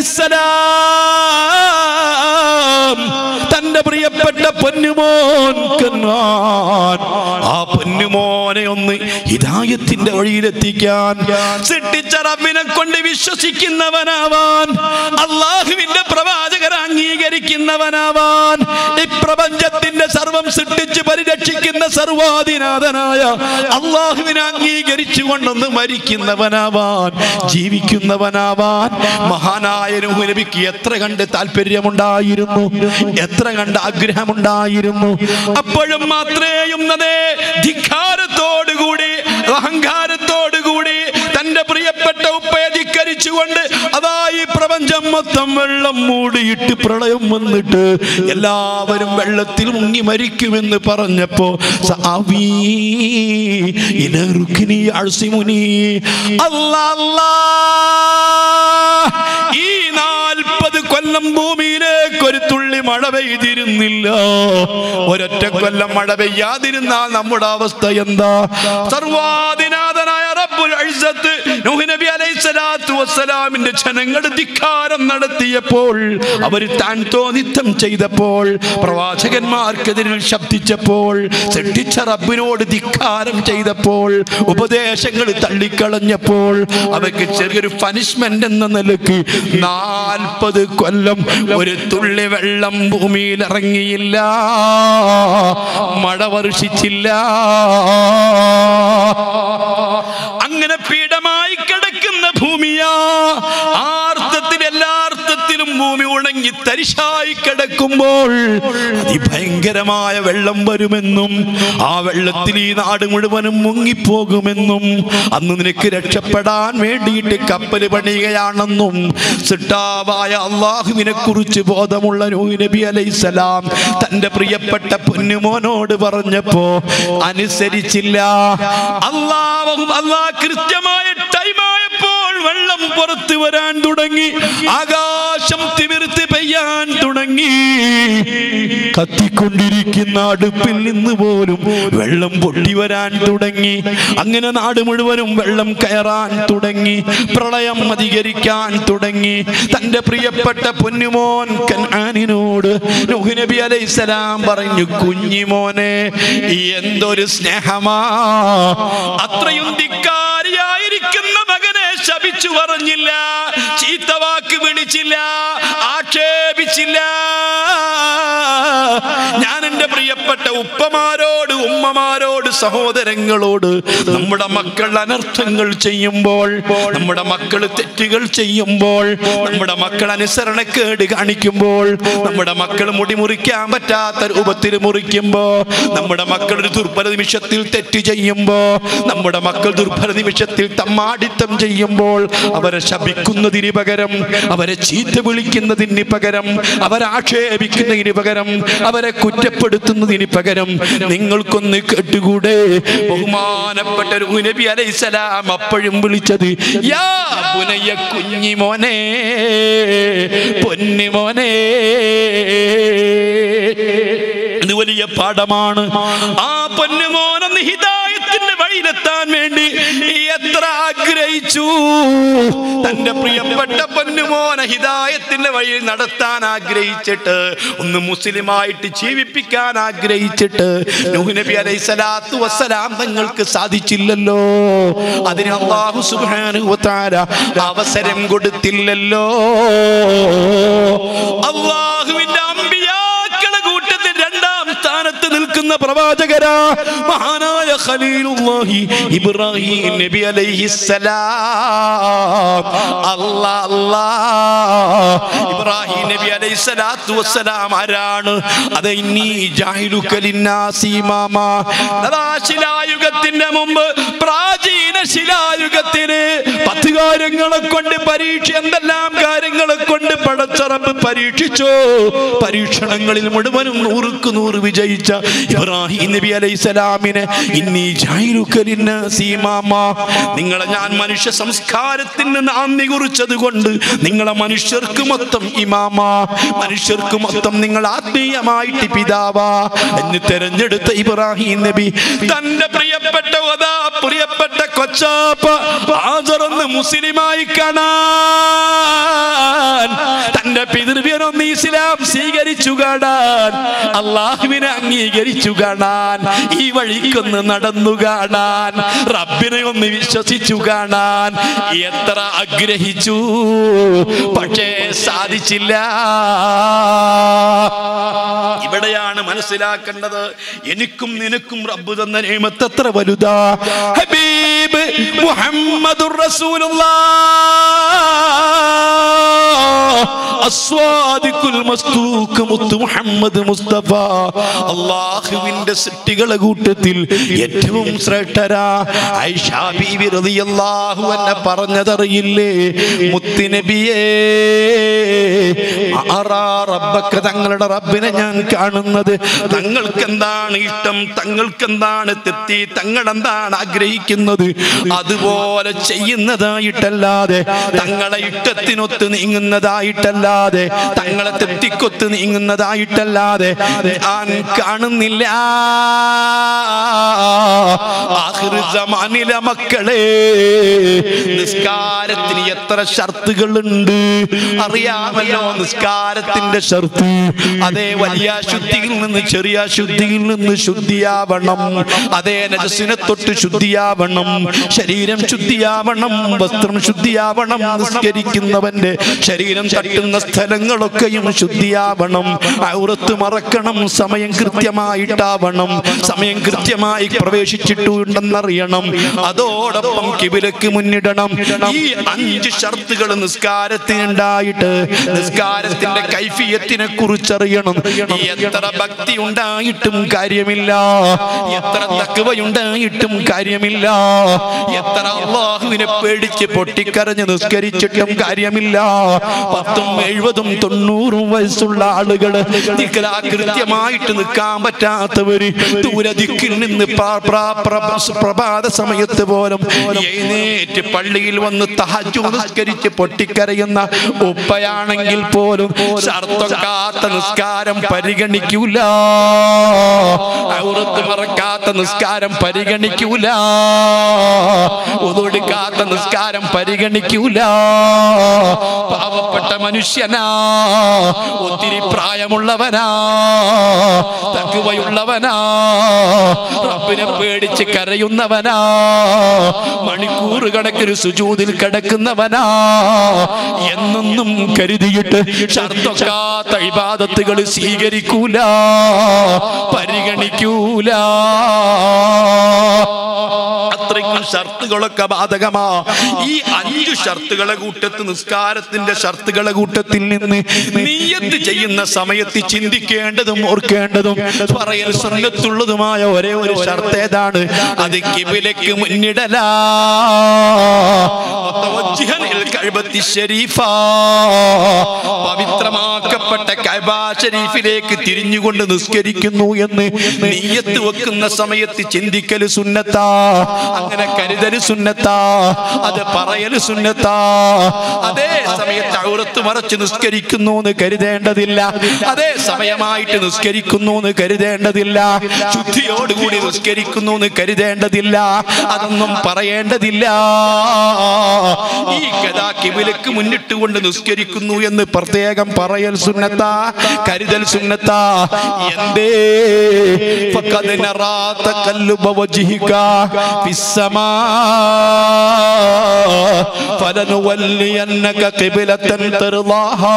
അലൈഹിസ്സലാം തന്റെ പ്രിയപ്പെട്ട പൊന്നുമോൻ കന്നാൻ ആ പൊന്നുമോനെ ഒന്ന് ഹിദായത്തിന്റെ വഴിയിലെത്തിക്കാൻ സൃഷ്ടിച്ച റബ്ബിനെ കൊണ്ട് വിശ്വസിക്കുന്നവനാവാൻ അള്ളാഹുവിന്റെ പ്രവാചകർ അംഗീകരിക്കുന്നവനാവാൻ ഈ പ്രപഞ്ചത്തിന്റെ സർവം സൃഷ്ടിച്ച് പരിരക്ഷിക്കുന്ന സർവാധിനാഥനായ അള്ളാഹുവിനെ അംഗീകരിച്ചു കൊണ്ടൊന്ന് മരിക്കുന്നവനാവാൻ ജീവിക്കുന്നവനാവാൻ മഹാനായ നൂഹ് നബിക്ക് എത്ര കണ്ട് താല്പര്യമുണ്ടായിരുന്നു എത്ര കണ്ട് ആഗ്രഹമുണ്ടായിരുന്നു അപ്പോഴും മാത്രേയുന്നതേ ധിക്കാരത്തോടുകൂടി അഹങ്കാരത്തോടുകൂടി തന്റെ പ്രിയപ്പെട്ട ഉപ്പയെ ധിക്കരിച്ചുകൊണ്ട് അതാ ഈ പ്രപഞ്ചം മൊത്തം വെള്ളം മൂടിയിട്ട് പ്രളയം വന്നിട്ട് എല്ലാവരും വെള്ളത്തിൽ മുങ്ങി മരിക്കുമെന്ന് പറഞ്ഞപ്പോ സാവീ ഇല റുക്നി അഴ്സിമുനി അല്ലാ അല്ലാ ഈ നാൽപ്പത് കൊല്ലം ഭൂമിയിലേക്ക് ഒരു തുള്ളി മഴ പെയ്തിരുന്നില്ല ഒരൊറ്റ കൊല്ലം മഴ പെയ്യാതിരുന്നാൽ നമ്മുടെ അവസ്ഥ എന്താ സർവാധിനാഥനായ റബ്ബുൽ ഇസ്സത്ത് നൂഹ് നബി അലൈഹിസ്സലാത്തു വസ്സലാമിന്റെ ജനങ്ങൾ ധിക്കാരം നടത്തിയപ്പോൾ അവർ താൻ തോന്നിത്തം ചെയ്തപ്പോൾ പ്രവാചകന്മാർക്കെതിരിൽ ശബ്ദിച്ചപ്പോൾ സൃഷ്ടിച്ച റബ്ബിനോട് ധിക്കാരം ചെയ്തപ്പോൾ ഉപദേശങ്ങൾ തള്ളിക്കളഞ്ഞപ്പോൾ അവർക്ക് ചെറിയൊരു പനിഷ്മെന്റ് എന്ന നിലക്ക് നാൽപ്പത് കൊല്ലം ഒരു തുള്ളി വെള്ളം ഭൂമിയിൽ ഇറങ്ങിയില്ല മഴ വർഷിച്ചില്ല അങ്ങനെ പീഠമായി കിടക്കുന്ന ഭൂമിയാ ആർത്തത്തിൽ എല്ലാ അർത്ഥത്തിലും ഭൂമി ഉണങ്ങി തരിശായി കിടക്കുമ്പോൾ അതിഭയങ്കരമായ വെള്ളം വരുമെന്നും ആ വെള്ളത്തിൽ ഈ നാട് മുഴുവനും മുങ്ങിപ്പോകുമെന്നും അന്ന് നിനക്ക് രക്ഷപ്പെടാൻ വേണ്ടിയിട്ട് കപ്പൽ പണിയുകയാണെന്നും സിട്ടാവായ അള്ളാഹുവിനെ കുറിച്ച് ബോധമുള്ള നൂഹ് നബി അലൈസലാം തന്റെ പ്രിയപ്പെട്ട പൊന്നുമോനോട് പറഞ്ഞപ്പോ അനുസരിച്ചില്ല അള്ളാഹും അള്ളാഹ് കൃത്യമായ ടൈമായപ്പോൾ വെള്ളം പുറത്തു വരാൻ തുടങ്ങി ആകാശം തിമിർത്ത് പെയ്യാൻ തുടങ്ങി കത്തിക്കൊണ്ടിരിക്കുന്ന അടുപ്പിൽ നിന്ന് പോലും വെള്ളം പൊട്ടി വരാൻ തുടങ്ങി അങ്ങനെ നാട് മുഴുവനും വെള്ളം കയറാൻ തുടങ്ങി പ്രളയം അധികരിക്കാൻ തുടങ്ങി തന്റെ പ്രിയപ്പെട്ട പൊന്നുമോൻ കനാനിനോട് നൂഹ് നബി അലൈഹിസ്സലാം പറഞ്ഞു കുഞ്ഞിമോനെ എന്തൊരു സ്നേഹമാ അത്രയും ധിക്കാരിയായിരിക്കുന്ന മകനെ ശപിച്ചു പറഞ്ഞില്ല ചീത്തവാക്ക് വിളിച്ചില്ല ആക്ഷേപിച്ചില്ല ഞാൻ എൻ്റെ പ്രിയപ്പെട്ട ഉപ്പമാരോട് ഉമ്മമാരോട് സഹോദരങ്ങളോട് നമ്മുടെ മക്കൾ അനർത്ഥങ്ങൾ ചെയ്യുമ്പോൾ നമ്മുടെ മക്കൾ തെറ്റുകൾ ചെയ്യുമ്പോൾ നമ്മുടെ മക്കൾ അനുസരണക്കേട് കാണിക്കുമ്പോൾ നമ്മുടെ മക്കൾ മുടി മുറിക്കാൻ പറ്റാത്ത രൂപത്തിൽ മുറിക്കുമ്പോ നമ്മുടെ മക്കൾ ഒരു ദുർബല നിമിഷത്തിൽ തെറ്റ് ചെയ്യുമ്പോ നമ്മുടെ മക്കൾ ദുർബല നിമിഷത്തിൽ തമ്മാടിത്തം ചെയ്യുമ്പോൾ അവരെ ശപിക്കുന്നതിന് പകരം അവരെ ചീത്ത വിളിക്കുന്നതിന് പകരം അവരെ ആക്ഷേപിക്കുന്നതിന് പകരം അവരെ കുറ്റപ്പെടുത്തുന്നതിന് പകരം നിങ്ങൾക്കൊന്ന് കേട്ടുകൂടെ ബഹുമാനപ്പെട്ട ഒരു നബി അലൈസലാം അപ്പോഴും വിളിച്ചത് യാ പുനയ്യ കുഞ്ഞിമോനെ പൊന്നിമോനെ ഇത് വലിയ പാഠമാണ് ആ പൊന്നുമോനൊന്ന് ഹിദായത്തിന്റെ വഴിയിലെത്താൻ വേണ്ടി എത്ര ആഗ്രഹിച്ചു തന്റെ പ്രിയപ്പെട്ട പൊന്നുമോനെ ഹിദായത്തിന്റെ വഴിയിൽ നടത്താൻ ആഗ്രഹിച്ചിട്ട് ഒന്ന് മുസ്ലിമായിട്ട് ജീവിപ്പിക്കാൻ ആഗ്രഹിച്ചിട്ട് നൂഹ് നബി അലൈഹി സ്വലാത്തു വസ്സലാം തങ്ങൾക്ക് സാധിച്ചില്ലല്ലോ അതിന് അള്ളാഹു സുബ്ഹാനഹു വ തആല അവസരം കൊടുത്തില്ലല്ലോ അള്ളാഹുവിന്റെ അമ്പിയാക്കളെ കൂട്ടത്തിൽ രണ്ടാം നൽകുന്ന പ്രവാചകരാ മഹാനായ ഖലീലുല്ലാഹി ഇബ്രാഹിം നബി അലൈഹിസ്സലാം അല്ലാ അല്ലാ ഇബ്രാഹിം നബി അലൈഹിസ്സലാത്തു വസ്സലാം ആരാണ് അത് ഇന്നീ ജാഹിലുക ലിന്നാസി ഇമാമ അതാ ശിലായുഗത്തിന്റെ മുമ്പ് പ്രാചീന ശിലായുഗത്തിന് പത്ത് കാര്യങ്ങളെ കൊണ്ട് പരീക്ഷ എന്തെല്ലാം കാര്യങ്ങളെ കൊണ്ട് പടച്ചറപ്പ് പരീക്ഷിച്ചോ പരീക്ഷണങ്ങളിൽ മുഴുവനും നൂറുക്ക് നൂറ് വിജയിച്ച ഇബ്രാഹിം നബി അലൈഹി സ്വലാമിനെ ഇന്നീ ജായിലുക്കലിന് സീമാമ നിങ്ങളെ ഞാൻ മനുഷ്യ സംസ്കാരത്തിന് നാന്ദി കുറിച്ചത് കൊണ്ട് നിങ്ങളെ മനുഷ്യർക്ക് മൊത്തം ഇമാമ മനുഷ്യർക്ക് മൊത്തം നിങ്ങൾ ആത്മീയമായിട്ട് പിതാവാ എന്ന് തെരഞ്ഞെടുത്ത ഇബ്രാഹിം നബി തന്റെ പ്രിയപ്പെട്ട ഒതാ പ്രിയപ്പെട്ട കൊച്ചാപ്പ ഹാജറൊന്ന് മുസ്ലിമായി കാണാൻ തന്റെ പിതൃവ്യനൊന്ന് ഇസ്ലാം സ്വീകരിച്ചു കാണാൻ അള്ളാഹുവിനെ അംഗീകരിച്ചു കാണാൻ ഈ വഴിക്കൊന്ന് നടന്നു കാണാൻ റബ്ബിനെ ഒന്ന് വിശ്വസിച്ചു കാണാൻ എത്ര ആഗ്രഹിച്ചു പക്ഷേ സാധിച്ചില്ല ഇവിടെയാണ് മനസ്സിലാക്കേണ്ടത് എനിക്കും നിനക്കും റബ്ബ് തന്ന നിയമത്ത് എത്ര വലുതാ ഹബീബ് മുഹമ്മദുർ റസൂലുള്ളാഹ് അസ്വാദിഖുൽ മസ്തൂക്ക് മുത്ത് മുഹമ്മദ് മുസ്തഫ അള്ളാഹുവിന്റെ സൃഷ്ടികളെ കൂട്ടത്തിൽ ഏറ്റവും ശ്രേഷ്ഠരാ ഐഷ ബീവി റളിയല്ലാഹു അൻഹ പറഞ്ഞതറിയില്ലേ മുത്ത് നബിയേ ആറാ റബ്ബക്ക തങ്ങളുടെ റബ്ബിനെ ഞാൻ കാണുന്നത് തങ്ങൾക്ക് എന്താണ് ഇഷ്ടം തങ്ങൾക്ക് എന്താണ് തെറ്റി തങ്ങൾ എന്താണ് ആഗ്രഹിക്കുന്നത് അതുപോലെ ചെയ്യുന്നതായിട്ടല്ലാതെ തങ്ങളെ ഇഷ്ടത്തിനൊത്ത് നീങ്ങുന്നതായിട്ടല്ലാതെ തങ്ങളെ തെറ്റിക്കൊത്ത് നീങ്ങുന്നതായിട്ടല്ലാതെ ഞാൻ കാണുന്നില്ല ആഖിറ് സമാനിലെ മക്കളെ നിസ്കാരത്തിന് എത്ര ഷർത്തുകളുണ്ട് അറിയാമല്ലോ നിസ്കാരത്തിന്റെ ഷർത്ത് അതേ വലിയ ശുദ്ധിയിൽ നിന്ന് ചെറിയ ശുദ്ധിയിൽ നിന്ന് ശുദ്ധിയാവണം അതേ നജസിനെ തൊട്ട് ശുദ്ധിയാവണം ശരീരം ശുദ്ധിയാവണം വസ്ത്രം ശുദ്ധിയാവണം നിസ്കരിക്കുന്നവന്റെ ശരീരം തട്ടുന്ന സ്ഥലങ്ങളൊക്കെയും ശുദ്ധിയാവണം ഔറത്ത് മറക്കണം സമയം കൃത്യമായിട്ടാവണം സമയം കൃത്യമായി പ്രവേശിച്ചിട്ടുണ്ടെന്നറിയണം അതോടൊപ്പം കിബിലക്ക് മുന്നിടണം ഈ അഞ്ച് ഷർത്തുകൾ നിസ്കാരത്തിനുണ്ടായിട്ട് നിസ്കാരത്തിന്റെ കൈഫിയത്തിനെ കുറിച്ചറിയണം എത്ര ഭക്തി ഉണ്ടായിട്ടും കാര്യമില്ല എത്ര തക്കവയുണ്ടായിട്ടും കാര്യമില്ല എത്ര അള്ളാഹുവിനെ പേടിച്ച് പൊട്ടിക്കരഞ്ഞ് നിസ്കരിച്ചിട്ടും കാര്യമില്ല പത്തും എഴുപതും തൊണ്ണൂറും വയസ്സുള്ള ആളുകള് നിക്കലാ കൃത്യമായിട്ട് നിൽക്കാൻ പറ്റാത്തവര് ദൂരദിക്കിൽ നിന്ന് പ്രാ- പ്രാ- പ്ര- പ്രഭാത സമയത്ത് പോലും എഴുന്നേറ്റ് പള്ളിയിൽ വന്ന് തഹജു നിസ്കരിച്ച് പൊട്ടിക്കരയുന്ന ഉപ്പയാണെങ്കിൽ പോലും ഷർത്തൊക്കാത്ത നിസ്കാരം പരിഗണിക്കൂല ഔറത്ത് മറക്കാത്ത നിസ്കാരം പരിഗണിക്കൂല ഒതുടുക്കാത്ത നിസ്കാരം പരിഗണിക്കൂല പാവപ്പെട്ട മനുഷ്യനാ ഒത്തിരി പ്രായമുള്ളവനാ തക്കുവയുള്ളവനാ റബ്ബിനെ പേടിച്ച് കരയുന്നവനാ മണിക്കൂർ കണക്കിന് സുജൂതിൽ കിടക്കുന്നവനാ എന്നൊന്നും കരുതിയിട്ട് ഷർത്തൊക്കാത്ത ഇബാദത്തുകൾ സ്വീകരിക്കൂല പരിഗണിക്കൂല അത്രയ്ക്കും ഷർത്തുകളൊക്കെ ബാധകമാ ഈ അഞ്ചു ഷർത്തുകളെ കൂട്ടത്ത് നിസ്കാരത്തിന്റെ ഷർത്തുകളെ കൂട്ടത്തിൽ നിന്ന് നീയത്ത് ചെയ്യുന്ന സമയത്ത് ചിന്തിക്കേണ്ടതും ഓർക്കേണ്ടതും പറയൽ സുന്നത്തുള്ളതുമായ ഒരേ ഒരു ഷർത്ത് ഏതാണ് അത് കിബിലക്ക് മുന്നിടലാ മുത്തവജ്ജിഹൻ ഇൽ കഅബത്തി ശരീഫ. പവിത്രമാക്കപ്പെട്ട കഅബ ഷരീഫിലേക്ക് തിരിഞ്ഞുകൊണ്ട് നിസ്കരിക്കുന്നു എന്ന് നീയത്ത് വെക്കുന്ന സമയത്ത് ചിന്തിക്കല് സുന്നത്താ അങ്ങനെ കരുതല് സുന്നത്താ അത് പറയല് സുന്നത്താ അതേ സമയത്ത് ഔറത്ത് മറച്ച് നിസ്കരിക്കുന്നു എന്ന് കരുതേണ്ടതില്ല അതേ സമയമായിട്ട് നിസ്കരിക്കുന്നു എന്ന് കരുതേണ്ടതില്ല ശുദ്ധിയോടുകൂടി നിസ്കരിക്കുന്നു എന്ന് കരുതേണ്ടതില്ല അതൊന്നും പറയേണ്ടതില്ല ഈ കഥാ കിബിലക്ക് മുന്നിട്ടുകൊണ്ട് നിസ്കരിക്കുന്നു എന്ന് പ്രത്യേകം പറയൽ സുന്നത്താ കരുതൽ സുന്നത്താ എന്തേ فقد نرى تقلب وجهك في السماء فلنولينك قبلة തർലാഹാ.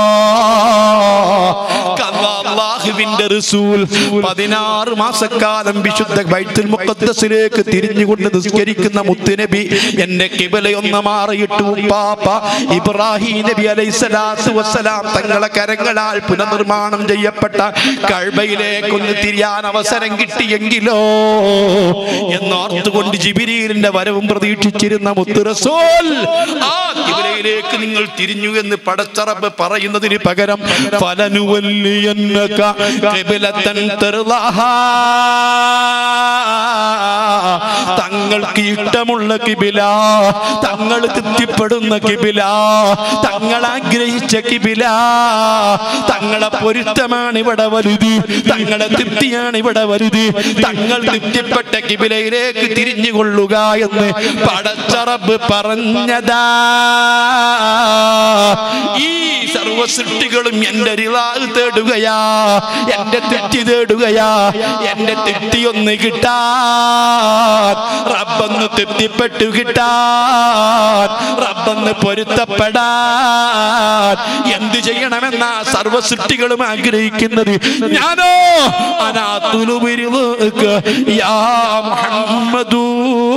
കഥ അല്ലാഹുവിന്റെ റസൂൽ പതിനാറ് മാസക്കാലം വിശുദ്ധ ബൈത്തുൽ മുഖദ്ദസിലേക്ക് തിരിഞ്ഞുകൊണ്ട് നിസ്കരിക്കുന്ന മുത്തുനബി എന്റെ കിബലയൊന്ന് മാറിയിട്ട് ഉപ്പാപ്പ ഇബ്രാഹിം നബി അലൈഹിസ്സലാത്തു വസ്സലാം തങ്ങളെ കരങ്ങളാൽ പുനർനിർമ്മാണം ചെയ്യപ്പെട്ട കഴ്ബയിലേക്കൊന്ന് തിരിയാൻ അവസരം കിട്ടിയെങ്കിലോ എന്നോർത്തുകൊണ്ട് ജിബിരിയിലിന്റെ വരവും പ്രതീക്ഷിച്ചിരുന്ന മുത്ത് റസൂൽ ആ കിബിലയിലേക്ക് നിങ്ങൾ തിരിഞ്ഞു എന്ന് പടച്ചറബ് പറയുന്നതിന് പകരം ഫലനുവല്ലിയന്നക ഖിബ്ലത്തൻ തർളഹാ. തങ്ങൾക്ക് ഇഷ്ടമുള്ള കിബില തങ്ങൾ തൃപ്തിപ്പെടുന്ന കിബില തങ്ങൾ ആഗ്രഹിച്ച കിബില തങ്ങളെ പൊരുത്തമാണ് ഇവിടെ വലുത് തങ്ങളെ തൃപ്തിയാണ് ഇവിടെ വലുത് തങ്ങൾ തൃപ്തിപ്പെട്ട കിബിലയിലേക്ക് തിരിഞ്ഞുകൊള്ളുക എന്ന് പടച്ചറബ് പറഞ്ഞതാ ഈ സർവ സൃഷ്ടികളും എന്റെ റിലാൽ തേടുകയാ എന്റെ തെറ്റി തേടുകയാ എന്റെ തെറ്റി ഒന്ന് കിട്ടാൻ റബ്ബൊന്ന് തൃപ്തിപ്പെട്ടു കിട്ടാൻ റബ്ബൊന്ന് പൊരുത്തപ്പെടാൻ എന്ത് ചെയ്യണമെന്ന സർവ സൃഷ്ടികളും ആഗ്രഹിക്കുന്നത് ഞാനോ അനാത്തുലുബിരുക്ക് യാ മുഹമ്മദൂ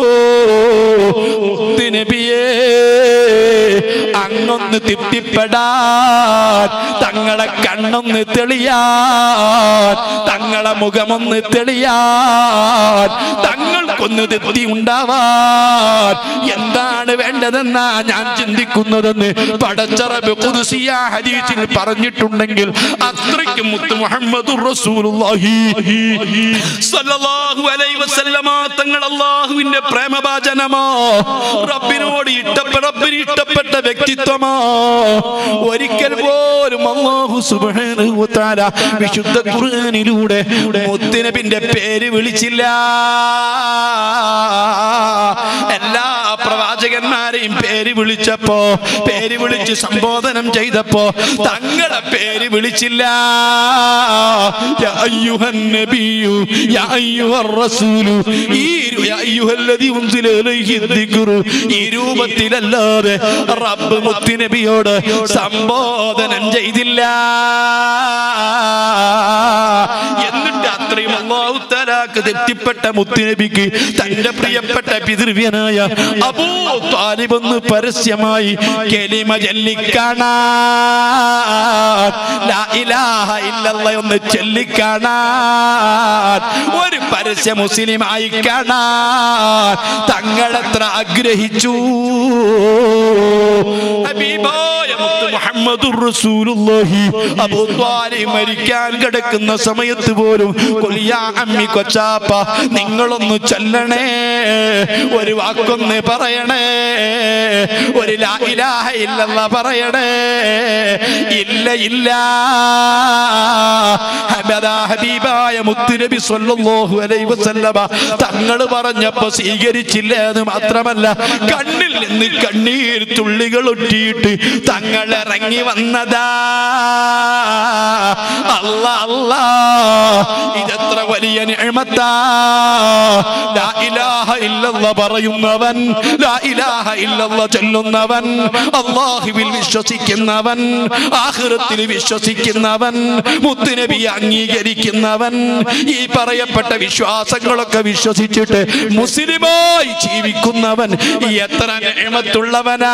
നബിയേ അങ്ങൊന്ന് തൃപ്തിപ്പെടാൻ തങ്ങളെ കണ്ണൊന്ന് തെളിയാൻ തങ്ങളെ മുഖമൊന്ന് തെളിയാൻ തങ്ങൾക്കൊന്ന് തൃപ്തി ഉണ്ടാവാൻ എന്താണ് വേണ്ടതെന്നാ ഞാൻ ചിന്തിക്കുന്നതെന്ന് പടച്ചറബ് കുതിസിയ ഹദീസിൽ പറഞ്ഞിട്ടുണ്ടെങ്കിൽ അത്രയ്ക്ക് മുത്ത് മുഹമ്മദ് റസൂലുള്ളാഹി സല്ലല്ലാഹു അലൈഹി വസല്ലമ തങ്ങൾ അല്ലാഹുവിന്റെ പ്രേമഭാജനമോ റബ്ബിനോട് ഇഷ്ടപ്പെട്ട റബ്ബിന് ഇഷ്ടപ്പെട്ട വ്യക്തിത്വമോ ഒരിക്കൽ പോലും അല്ലാഹു സുബ്ഹാനഹു വ തആല വിശുദ്ധ ഖുർആനിലൂടെ മുത്തുനബിന്റെ പേര് വിളിച്ചില്ല എല്ലാ പ്രവാചകന്മാരെയും പേര് വിളിച്ചപ്പോ പേര് വിളിച്ച് സംബോധനം ചെയ്തപ്പോ തങ്ങളെ പേര് വിളിച്ചില്ല യാ അയ്യുഹൻ നബിയു യാ അയ്യുഹർ റസൂലു ഈ രു- യാ അയ്യുഹല്ലദീ ഉൻസില ഇലൈഹി ദിക്റു ഈ രൂപത്തിലല്ലാതെ റബ്ബ് മുത്തുനബിയോട് സംബോധനം ചെയ്തില്ല എന്നിട്ട് അത്രയും അല്ലാഹു തആലാക്ക് തെറ്റിപ്പെട്ട മുത്തുനബിക്ക് തന്റെ പ്രിയപ്പെട്ട പിതൃവ്യനായ അബൂ താലിബ് ഒന്ന് പരസ്യമായി കെലിമ ചൊല്ലിക്കാണാൻ ലാ ഇലാഹ ഇല്ലല്ലാഹ് ഒന്ന് ചൊല്ലിക്കാണാൻ ഒരു പരസ്യ മുസ്ലിമായി കാണാൻ തങ്ങളെത്ര ആഗ്രഹിച്ചു ഹബീബായ മുത്ത് മുഹമ്മദുർ റസൂലുള്ളാഹി അബൂ ത്വാലിബ് മരിക്കാൻ കിടക്കുന്ന സമയത്ത് പോലും "ഖുൽ യാ അമ്മി കൊച്ചാപ്പ നിങ്ങളൊന്ന് ചൊല്ലണേ ഒരു വാക്കൊന്ന് പറയണേ ഒരു ലാ ഇലാഹ ഇല്ലല്ലാഹ് പറയണേ ഇല്ല ഇല്ല ഹബദാ ഹബീബായ മുത്തുനബി സല്ലല്ലാഹു അലൈഹി വസല്ലമ തങ്ങൾ പറഞ്ഞപ്പോ സ്വീകരിച്ചില്ല എന്ന് മാത്രമല്ല കണ്ണിൽ നിന്ന് കണ്ണീർ തുള്ളികൾ ഒറ്റിയിട്ട് തങ്ങൾ ഇറങ്ങി വന്നതാ അല്ല അല്ല ഇതെത്ര വലിയ നിഅമത്താ ലാ ഇലാഹ ഇല്ലല്ലാഹ് പറയുന്നവൻ ലാ ഇലാഹ ഇല്ലല്ലാഹ് ചൊല്ലുന്നവൻ അല്ലാഹുവിൽ വിശ്വസിക്കുന്നവൻ ആഖിറത്തിൽ വിശ്വസിക്കുന്നവൻ മുത്തുനബി അംഗീകരിക്കുന്നവൻ ഈ പറയപ്പെട്ട വിശ്വാസങ്ങളൊക്കെ വിശ്വസിച്ചിട്ട് മുസ്ലിമായി ജീവിക്കുന്നവൻ എത്ര നിയമത്തുള്ളവനാ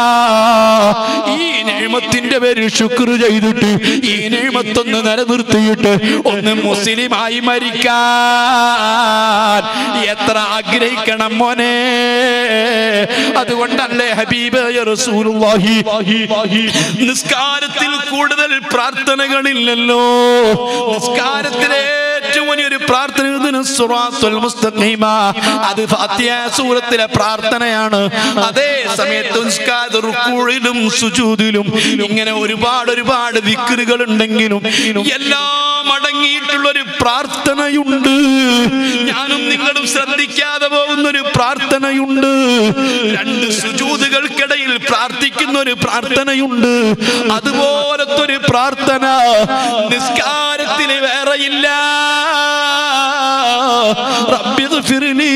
ഈ നിയമത്തിന്റെ പേര് ശുക്ർ ചെയ്തിട്ട് ഈ നിയമത്തൊന്ന് നിലനിർത്തിയിട്ട് ഒന്ന് മുസ്ലിമായി മരിക്കാൻ എത്ര ആഗ്രഹിക്കണം മോനെ അതുകൊണ്ടല്ലേ ഹബീബ് റസൂലുള്ളാഹി നിസ്കാരത്തിൽ കൂടുതൽ പ്രാർത്ഥനകളില്ലല്ലോ നിസ്കാരത്തിലെ ഏറ്റവും വലിയൊരു പ്രാർത്ഥന ഇതിന് സിറാത്തുൽ മുസ്തഖീമ. അത് ഫാത്തിഹ സൂറത്തിലെ പ്രാർത്ഥനയാണ് അതേ സമയത്ത് നിസ്കാര റുക്കൂഴിലും സുജൂദിലും ഇങ്ങനെ ഒരുപാട് ഒരുപാട് വിക്രുകൾ ഉണ്ടെങ്കിലും എല്ലാം അടങ്ങിയിട്ടുള്ള ഒരു പ്രാർത്ഥനയുണ്ട് ഞാനും നിങ്ങളും ശ്രദ്ധിക്കാതെ പോകുന്ന ഒരു പ്രാർത്ഥനയുണ്ട് രണ്ട് സുജൂതുകൾക്കിടയിൽ പ്രാർത്ഥിക്കുന്ന ഒരു പ്രാർത്ഥനയുണ്ട് അതുപോലത്തെ ഒരു പ്രാർത്ഥന നിസ്കാരത്തിന് വേറെയില്ല റബ്ബി ഗ്ഫിർലി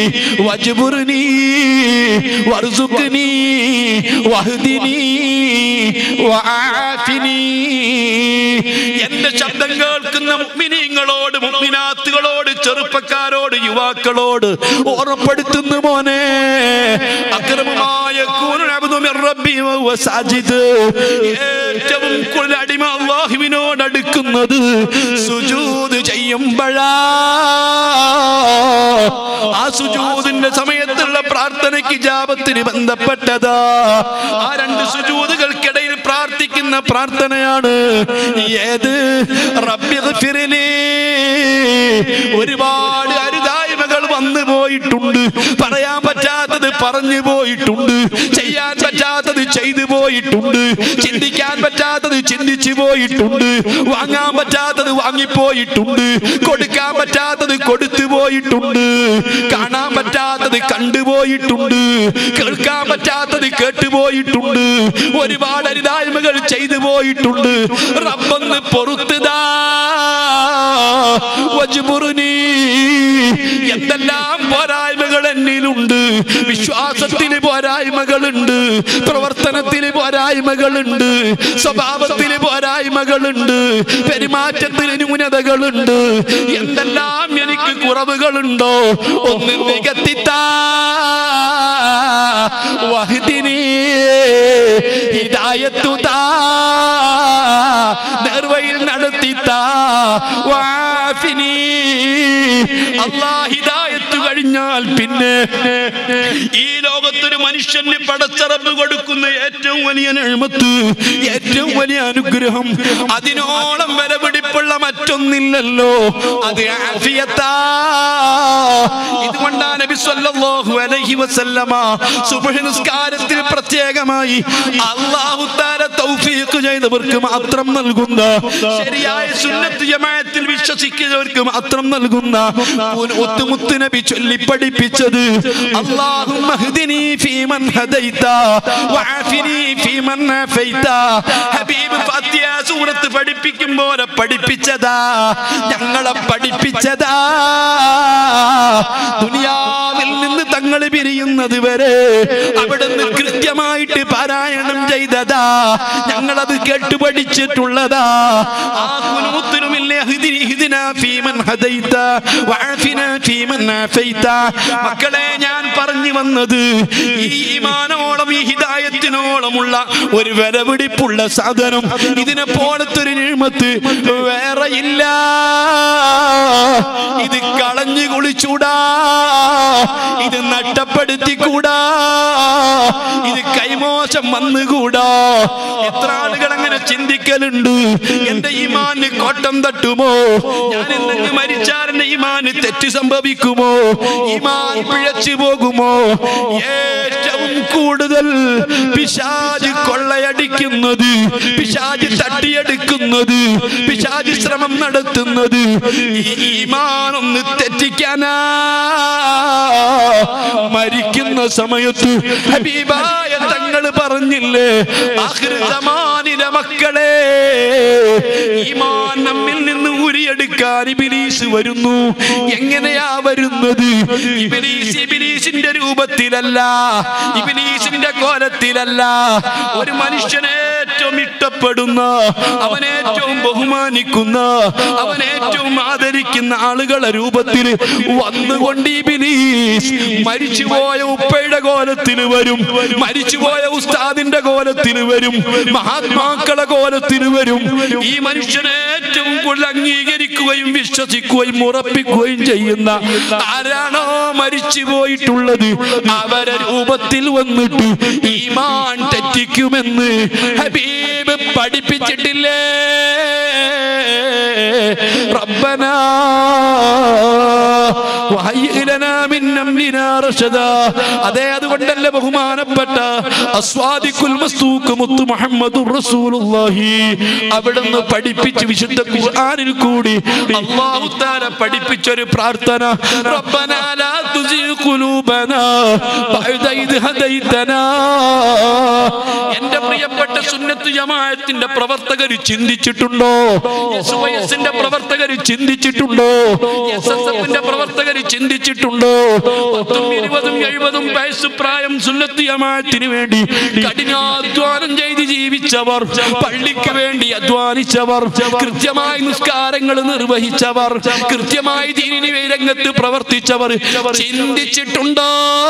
വജ്ബുർനി വർസുഖ്നി വഹ്ദിനി വആഫിനി എന്റെ ശബ്ദം കേൾക്കുന്ന മുഅ്മിനീങ്ങളോട് മുഅ്മിനാത്തുകളോട് ചെറുപ്പക്കാരോട് യുവാക്കളോട് ഓർമ്മപ്പെടുത്തുന്നു മോനെ അക്രമമായ സാജിദ് ഏറ്റവും കൂടുതൽ അടിമ അള്ളാഹുവിനോട് അടുക്കുന്നത് സുജൂദ് ചെയ്യുമ്പോഴാ ആ സുജൂദിന്റെ സമയത്തുള്ള പ്രാർത്ഥനയ്ക്ക് ജാപത്തിന് ബന്ധപ്പെട്ടതാ ആ രണ്ട് സുജൂദുകൾക്കിടയിൽ പ്രാർത്ഥിക്കുന്ന പ്രാർത്ഥനയാണ് ഏത് റബ്ബിഗ്ഫിർലി. ഒരുപാട് അരുതായ്മകൾ വന്നു പോയിട്ടുണ്ട് പറയാൻ പറ്റാത്തത് പറഞ്ഞു പോയിട്ടുണ്ട് ചെയ്യാൻ പറ്റാത്തത് ചെയ്തു പോയിട്ടുണ്ട് ചിന്തിക്കാൻ പറ്റാത്തത് ചിന്തിച്ചു പോയിട്ടുണ്ട് വാങ്ങാൻ പറ്റാത്തത് വാങ്ങിപ്പോയിട്ടുണ്ട് കൊടുക്കാൻ പറ്റാത്തത് കൊടുത്തു പോയിട്ടുണ്ട് കാണാൻ പറ്റാത്തത് കണ്ടുപോയിട്ടുണ്ട് കേൾക്കാൻ പറ്റാത്തത് കേട്ടുപോയിട്ടുണ്ട് ഒരുപാട് അരുതായ്മകൾ ചെയ്തു പോയിട്ടുണ്ട് റബ്ബൊന്ന് പൊറുത്തുതാ വജ്ബുറുനി. എന്തെല്ലാം പോരായ്മകൾ എന്നിലുണ്ട് വിശ്വാസത്തിന് പോരായ്മകളുണ്ട് പ്രവർത്തനത്തിന് പോരായ്മകളുണ്ട് സ്വഭാവത്തിന് പോരായ്മകളുണ്ട് പെരുമാറ്റത്തിന് ന്യൂനതകളുണ്ട് എന്തെല്ലാം എനിക്ക് കുറവുകളുണ്ടോ ഒന്ന് നികത്തിത്താ വഹ്ദിനി ഹിദായത്തുതാ നേർവയിൽ നടത്തിത്താ വാഫിനി അല്ലാ ഹിദായത്ത് കഴിഞ്ഞാൽ പിന്നെ ഈ ലോകത്തൊരു മനുഷ്യന് പടച്ചറപ്പ് കൊടുക്കുന്ന ഏറ്റവും വലിയ നിഴമത്ത് ഏറ്റവും വലിയ അനുഗ്രഹം അതിനോളം വിലപിടിപ്പുള്ള മറ്റൊന്നില്ലല്ലോ അത് ആഫിയത്താ ഇതുകൊണ്ടാണ് നബി സല്ലല്ലാഹു അലൈഹി വസല്ലമ സുബ്ഹ് നിസ്കാരത്തിൽ പ്രത്യേകമായി അല്ലാഹു തആല തൗഫീഖ് ചെയ്തവർക്ക് മാത്രം നൽകുന്ന ശരിയായ സുന്നത്ത് ജമാഅത്തിൽ വിശ്വസിക്കുന്നവർക്ക് മാത്രം നൽകുന്ന ഒത്തുമുത്ത് നബി ചൊല്ലി പഠിപ്പിച്ചത് അല്ലാഹുമ്മ ഹ്ദിനി ഫീമൻ ഹദൈത വഅഫിനി ഫീമൻ ആഫൈത ഹബീബ് ഫാത്തിഹ സൂറത്ത് പഠിപ്പിക്കും പോലെ പഠിപ്പിച്ചതാ ഞങ്ങളെ പഠിപ്പിച്ചതാ ദുനിയാവിൽ നിന്ന് തങ്ങൾ പിരിയുന്നത് വരെ അവിടുന്ന് കൃത്യമായിട്ട് പാരായണം ചെയ്തതാ ഞങ്ങളത് കേട്ട് പഠിച്ചിട്ടുള്ളതാ ആ കുനുമുത്തിനുമില്ലേ ഹ്ദിനി ഹ്ദിന ഫീമൻ ഹദൈത വഅഫിന ഫീമൻ ആഫൈത മക്കളെ ഞാൻ പറഞ്ഞു വന്നത് ഈ ഈമാനോളം ഈ ഹിദായത്തിനോളമുള്ള ഒരു വിലപിടിപ്പുള്ള സാധനം ഇതിനെ പോലത്തെ ഒരു നിഴ്മത്ത് വേറെ ഇല്ല ഇത് കളഞ്ഞു കുളിച്ചൂടാ ഇത് നഷ്ടപ്പെടുത്തിക്കൂടാ ഇത് കൈമോശം വന്നുകൂടാ എത്ര ആളുകൾ അങ്ങനെ ചിന്തിക്കലുണ്ട് എന്റെ ഈമാന് കോട്ടം തട്ടുമോ ഞാൻ എന്തെങ്കിലും മരിച്ചാൽ എന്റെ ഈമാന് തെറ്റ് സംഭവിക്കുമോ ഈമാൻ പിഴച്ചു പോകുമോ ഏറ്റവും കൂടുതൽ പിശാജ് കൊള്ളയടിക്കുന്നത് പിശാജ് തട്ടിയെടുക്കുന്നത് പിശാജ് ശ്രമം നടത്തുന്നത് ഈ ഈമാൻ ഒന്ന് തെറ്റിക്കാനാ മരിക്കുന്ന സമയത്ത് ഹബീബായ തങ്ങൾ പറഞ്ഞില്ലേ ആഖിർ സമാനിലെ മക്കളെ ഈമാൻ നമ്മിൽ നിന്ന് ഊരിയെടുക്കാൻ ഇബിലീസ് വരുന്നു എങ്ങനെയാ വരുന്നത് ഇബിലീസ് ഇബിലീസിന്റെ രൂപത്തിലല്ല ഇബിലീസിന്റെ കോലത്തിലല്ല ഒരു മനുഷ്യനെ ഏറ്റവും ഇഷ്ടപ്പെടുന്ന അവൻ ഏറ്റവും ബഹുമാനിക്കുന്ന അവൻ ഏറ്റവും ആദരിക്കുന്ന ആളുകളെ രൂപത്തിൽ വന്നുകൊണ്ട് ഇബിലീസ് മരിച്ചുപോയ ഉപ്പയുടെ കോലത്തിൽ വരും മരിച്ചുപോയ ഉസ്താദിന്റെ കോലത്തിൽ വരും മഹാത്മാക്കളെ കോലത്തിൽ വരും ഈ മനുഷ്യനെ ഏറ്റവും കൂടുതൽ അംഗീകരിക്കുകയും വിശ്വസിക്കുകയും ഉറപ്പിക്കുകയും ചെയ്യുന്ന ആരാണോ മരിച്ചു പോയിട്ടുള്ളത് അവരെ രൂപത്തിൽ വന്നിട്ട് ഈമാൻ തെറ്റിക്കുമെന്ന് ഹബീബ് പഠിപ്പിച്ചിട്ടില്ലേ റബ്ബനാ വഹയ്യിഅ ലനാ മിൻ അംരിനാ റശദാ അതേ അതുകൊണ്ടല്ലേ ബഹുമാനപ്പെട്ട അസ്വാദിഖുൽ മസ്തൂഖ് മുത്തു മുഹമ്മദുർ റസൂലുള്ളാഹി അവിടുന്ന് പഠിപ്പിച്ച് വിശുദ്ധ ഖുർആനിൽ കൂടി അല്ലാഹു തആല പഠിപ്പിച്ച ഒരു പ്രാർത്ഥന റബ്ബനാ ലാ തുസിഗ് ഖുലൂബനാ ബഅദ ഇദ് ഹദൈതനാ എന്റെ പ്രിയപ്പെട്ട സുന്നത്ത് ജമാഅത്തിന്റെ പ്രവർത്തകർ ചിന്തിച്ചിട്ടുണ്ടോ എസ് വൈ എസിന്റെ പ്രവർത്തകർ ചിന്തിച്ചിട്ടുണ്ടോ എസ് എസ് എഫിന്റെ പ്രവർത്തകർ ചിന്തിച്ചിട്ടുണ്ടോ പത്തും ഇരുപതും എഴുപതും വയസ്സ് പ്രായം സുന്നത്തിയമായത്തിന് വേണ്ടി കഠിനാധ്വാനം ചെയ്ത് ജീവിച്ചവർ പള്ളിക്ക് വേണ്ടി അധ്വാനിച്ചവർ കൃത്യമായി നിസ്കാരങ്ങൾ നിർവഹിച്ചവർ കൃത്യമായി ദീനിനി രംഗത്ത് പ്രവർത്തിച്ചവർ ചിന്തിച്ചിട്ടുണ്ടോ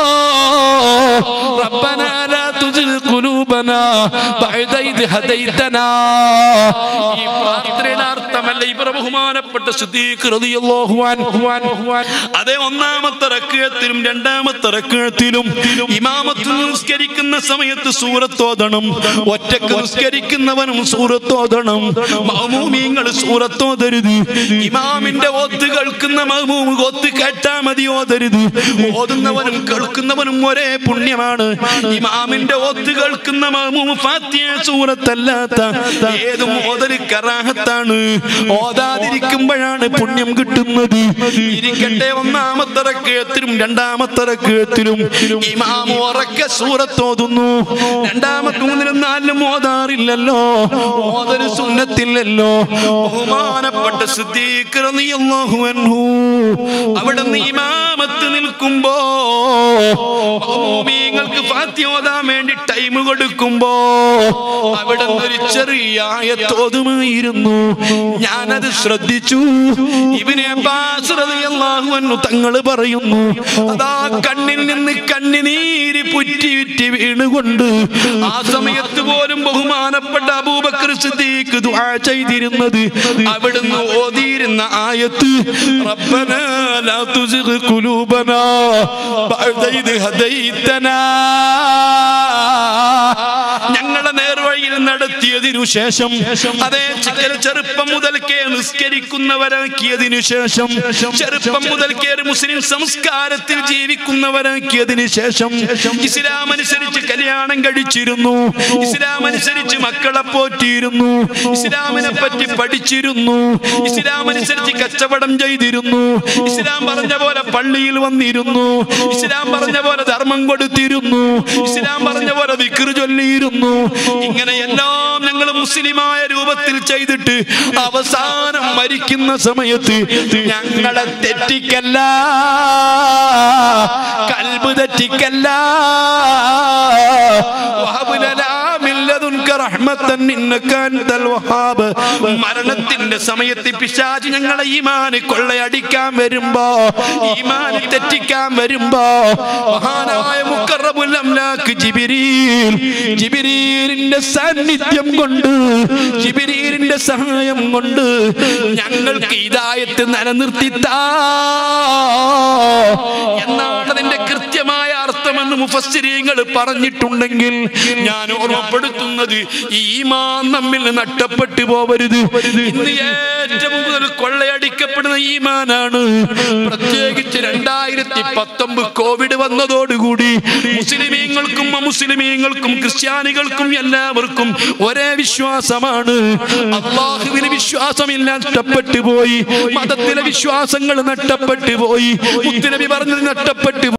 റബ്ബനാ ലാ തുസിഗ് ഖുലൂബനാ ബഅദ ഇദ് ഹദൈതനാ ഈ പ്രാർത്ഥനയുടെ അർത്ഥമല്ല ഇവർ ബഹുമാനപ്പെട്ട സിദ്ദീഖ് റളിയല്ലാഹു അൻഹു അതേ ഒന്നാമത്തെ റക്അത്തിലും രണ്ടാമത്തെ റക്അത്തിലും ഇമാമത്ത് നിസ്കരിക്കുന്ന സമയത്ത് സൂറത്തോദണം ഒറ്റക്ക് നിസ്കരിക്കുന്നവനും സൂറത്തോദണം മഹമൂമിങ്ങൾ സൂറത്തോതരുത് ഇമാമിന്റെ ഒത്ത് കേൾക്കുന്ന മഹമൂമ് ഒത്ത് കേട്ടാ മതി ഓതരുത് ഓതുന്നവനും കേൾക്കുന്നവനും ഒരേ പുണ്യമാണ് ഇമാമിന്റെ ഒത്ത് കേൾക്കുന്ന മഹമൂമ് ഫാത്തിയ സൂറത്തല്ലാത്ത ഏതും ഓതല് കറാഹത്താണ് ഓതാതിരിക്കുമ്പോഴാണ് പുണ്യം കിട്ടുന്നത് ഇരിക്കട്ടെ ഒന്നാമത്തെ റക്കയത്തിലും രണ്ടാമത്തെ റക്കയത്തിലും ഇമാം ഉറക്കെ സൂറത്തോതുന്നു രണ്ടാമത്തെ മൂന്നിലും നാലിലും ഓതാറില്ലല്ലോ ഓതല് സുന്നത്തില്ലല്ലോ ബഹുമാനപ്പെട്ട സിദ്ദീഖ് റളിയല്ലാഹു അൻഹു അവിടെ നിന്ന് ഇമാമത്ത് നിൽക്കുമ്പോ മൗമീങ്ങൾക്ക് ഫാത്തിഹ ഓതാൻ വേണ്ടി ടൈം കൊടുക്കുമ്പോ അവിടെ ഒരു ചെറിയ ആയത്തോതുമായിരുന്നു ഞാനത് ശ്രദ്ധിച്ചു ഇവനെ അബ്ബാസ് റളിയല്ലാഹു അൻഹു തങ്ങൾ പറയുന്നു അതാ കണ്ണിൽ നിന്ന് കണ്ണിനീര് പുറ്റി വിറ്റി വീണുകൊണ്ട് ആ സമയത്ത് പോലും ബഹുമാനപ്പെട്ട അബൂബക്കർ സിദ്ദീഖ് ദുആ ചെയ്തിരുന്നത് അവിടുന്ന് ഓതിയിരുന്ന ആയത്ത് റബ്ബനാ ലാ തുസിഗ് ഖുലൂബനാ ബഅദ ഇദ് ഹദൈതനാ ഞങ്ങളെ നേർവഴിയിൽ നടത്തിയതിനു ശേഷം അതേ ചിക്കൽ ചെറുപ്പം മുതൽക്കേ നിസ്കരിക്കുന്നവരാക്കിയതിനു ശേഷം ചെറുപ്പം മുതൽക്കേ ഒരു മുസ്ലിം സംസ്കാരത്തിൽ ജീവിക്കുന്നവരാക്കിയതിനു ശേഷം ഇസ്ലാം അനുസരിച്ച് കല്യാണം കഴിച്ചിരുന്നു ഇസ്ലാം അനുസരിച്ച് മക്കളെ പോറ്റിയിരുന്നു ഇസ്ലാമിനെ പറ്റി പഠിച്ചിരുന്നു ഇസ്ലാം അനുസരിച്ച് കച്ചവടം ചെയ്തിരുന്നു ഇസ്ലാം പറഞ്ഞ പോലെ പള്ളിയിൽ വന്നിരുന്നു ഇസ്ലാം പറഞ്ഞ പോലെ ധർമ്മം കൊടുത്തിരുന്നു ഇസ്ലാം പറഞ്ഞ പോലെ വിക്ർ ചൊല്ലിയിരുന്നു ഇങ്ങനെ എല്ലാം ഞങ്ങൾ മുസ്ലിമായ രൂപത്തിൽ ചെയ്തിട്ട് അവസാനം മരിക്കുന്ന സമയത്ത് ഞങ്ങളെ തെറ്റിക്കല്ല കൽബ് തെറ്റിക്കല്ല വഹബുലനാ മിൻ ലദുൻക റഹ്മത്തൻ ഇന്നക അൻതൽ വഹാബ് മരണത്തിന്റെ സമയത്ത് പിശാച് ഞങ്ങളെ ഈമാന് കൊള്ളയടിക്കാൻ വരുമ്പോ ഈമാന് തെറ്റിക്കാൻ വരുമ്പോ മഹാനായ മുക്കറബുൽ അംലാക്ക് ജിബിരീൽ ജിബിരീലിന്റെ സാന്നിധ്യം കൊണ്ട് ജിബിരീലിന്റെ സഹായം കൊണ്ട് ഞങ്ങൾക്ക് ഇതായത്ത് നിലനിർത്തിത്താ എന്നാണ് അതിന്റെ കൃത്യമായ അർത്ഥമെന്ന് മുഫസ്സിരീങ്ങൾ പറഞ്ഞിട്ടുണ്ടെങ്കിൽ ഞാൻ ഓർമ്മപ്പെടുത്തുന്നത് ഈ ഈമാൻ നമ്മിൽ നഷ്ടപ്പെട്ടു പോവരുത് ഇന്ന് ഏറ്റവും കൂടുതൽ കൊള്ളയടിക്കപ്പെടുന്ന ഈമാനാണ് പ്രത്യേകിച്ച് രണ്ടായിരത്തി പത്തൊമ്പത് കോവിഡ് വന്നതോടുകൂടി മുസ്ലിമീങ്ങൾക്കും അമുസ്ലിമീങ്ങൾക്കും ക്രിസ്ത്യാനികൾക്കും എല്ലാവർക്കും ഒരേ വിശ്വാസമാണ് അള്ളാഹുവിന് വിശ്വാസമില്ല നഷ്ടപ്പെട്ടു പോയി മതത്തിലെ വിശ്വാസങ്ങൾ നഷ്ടപ്പെട്ടു പോയി മുത്തുനബി പറഞ്ഞത് നഷ്ടപ്പെട്ടു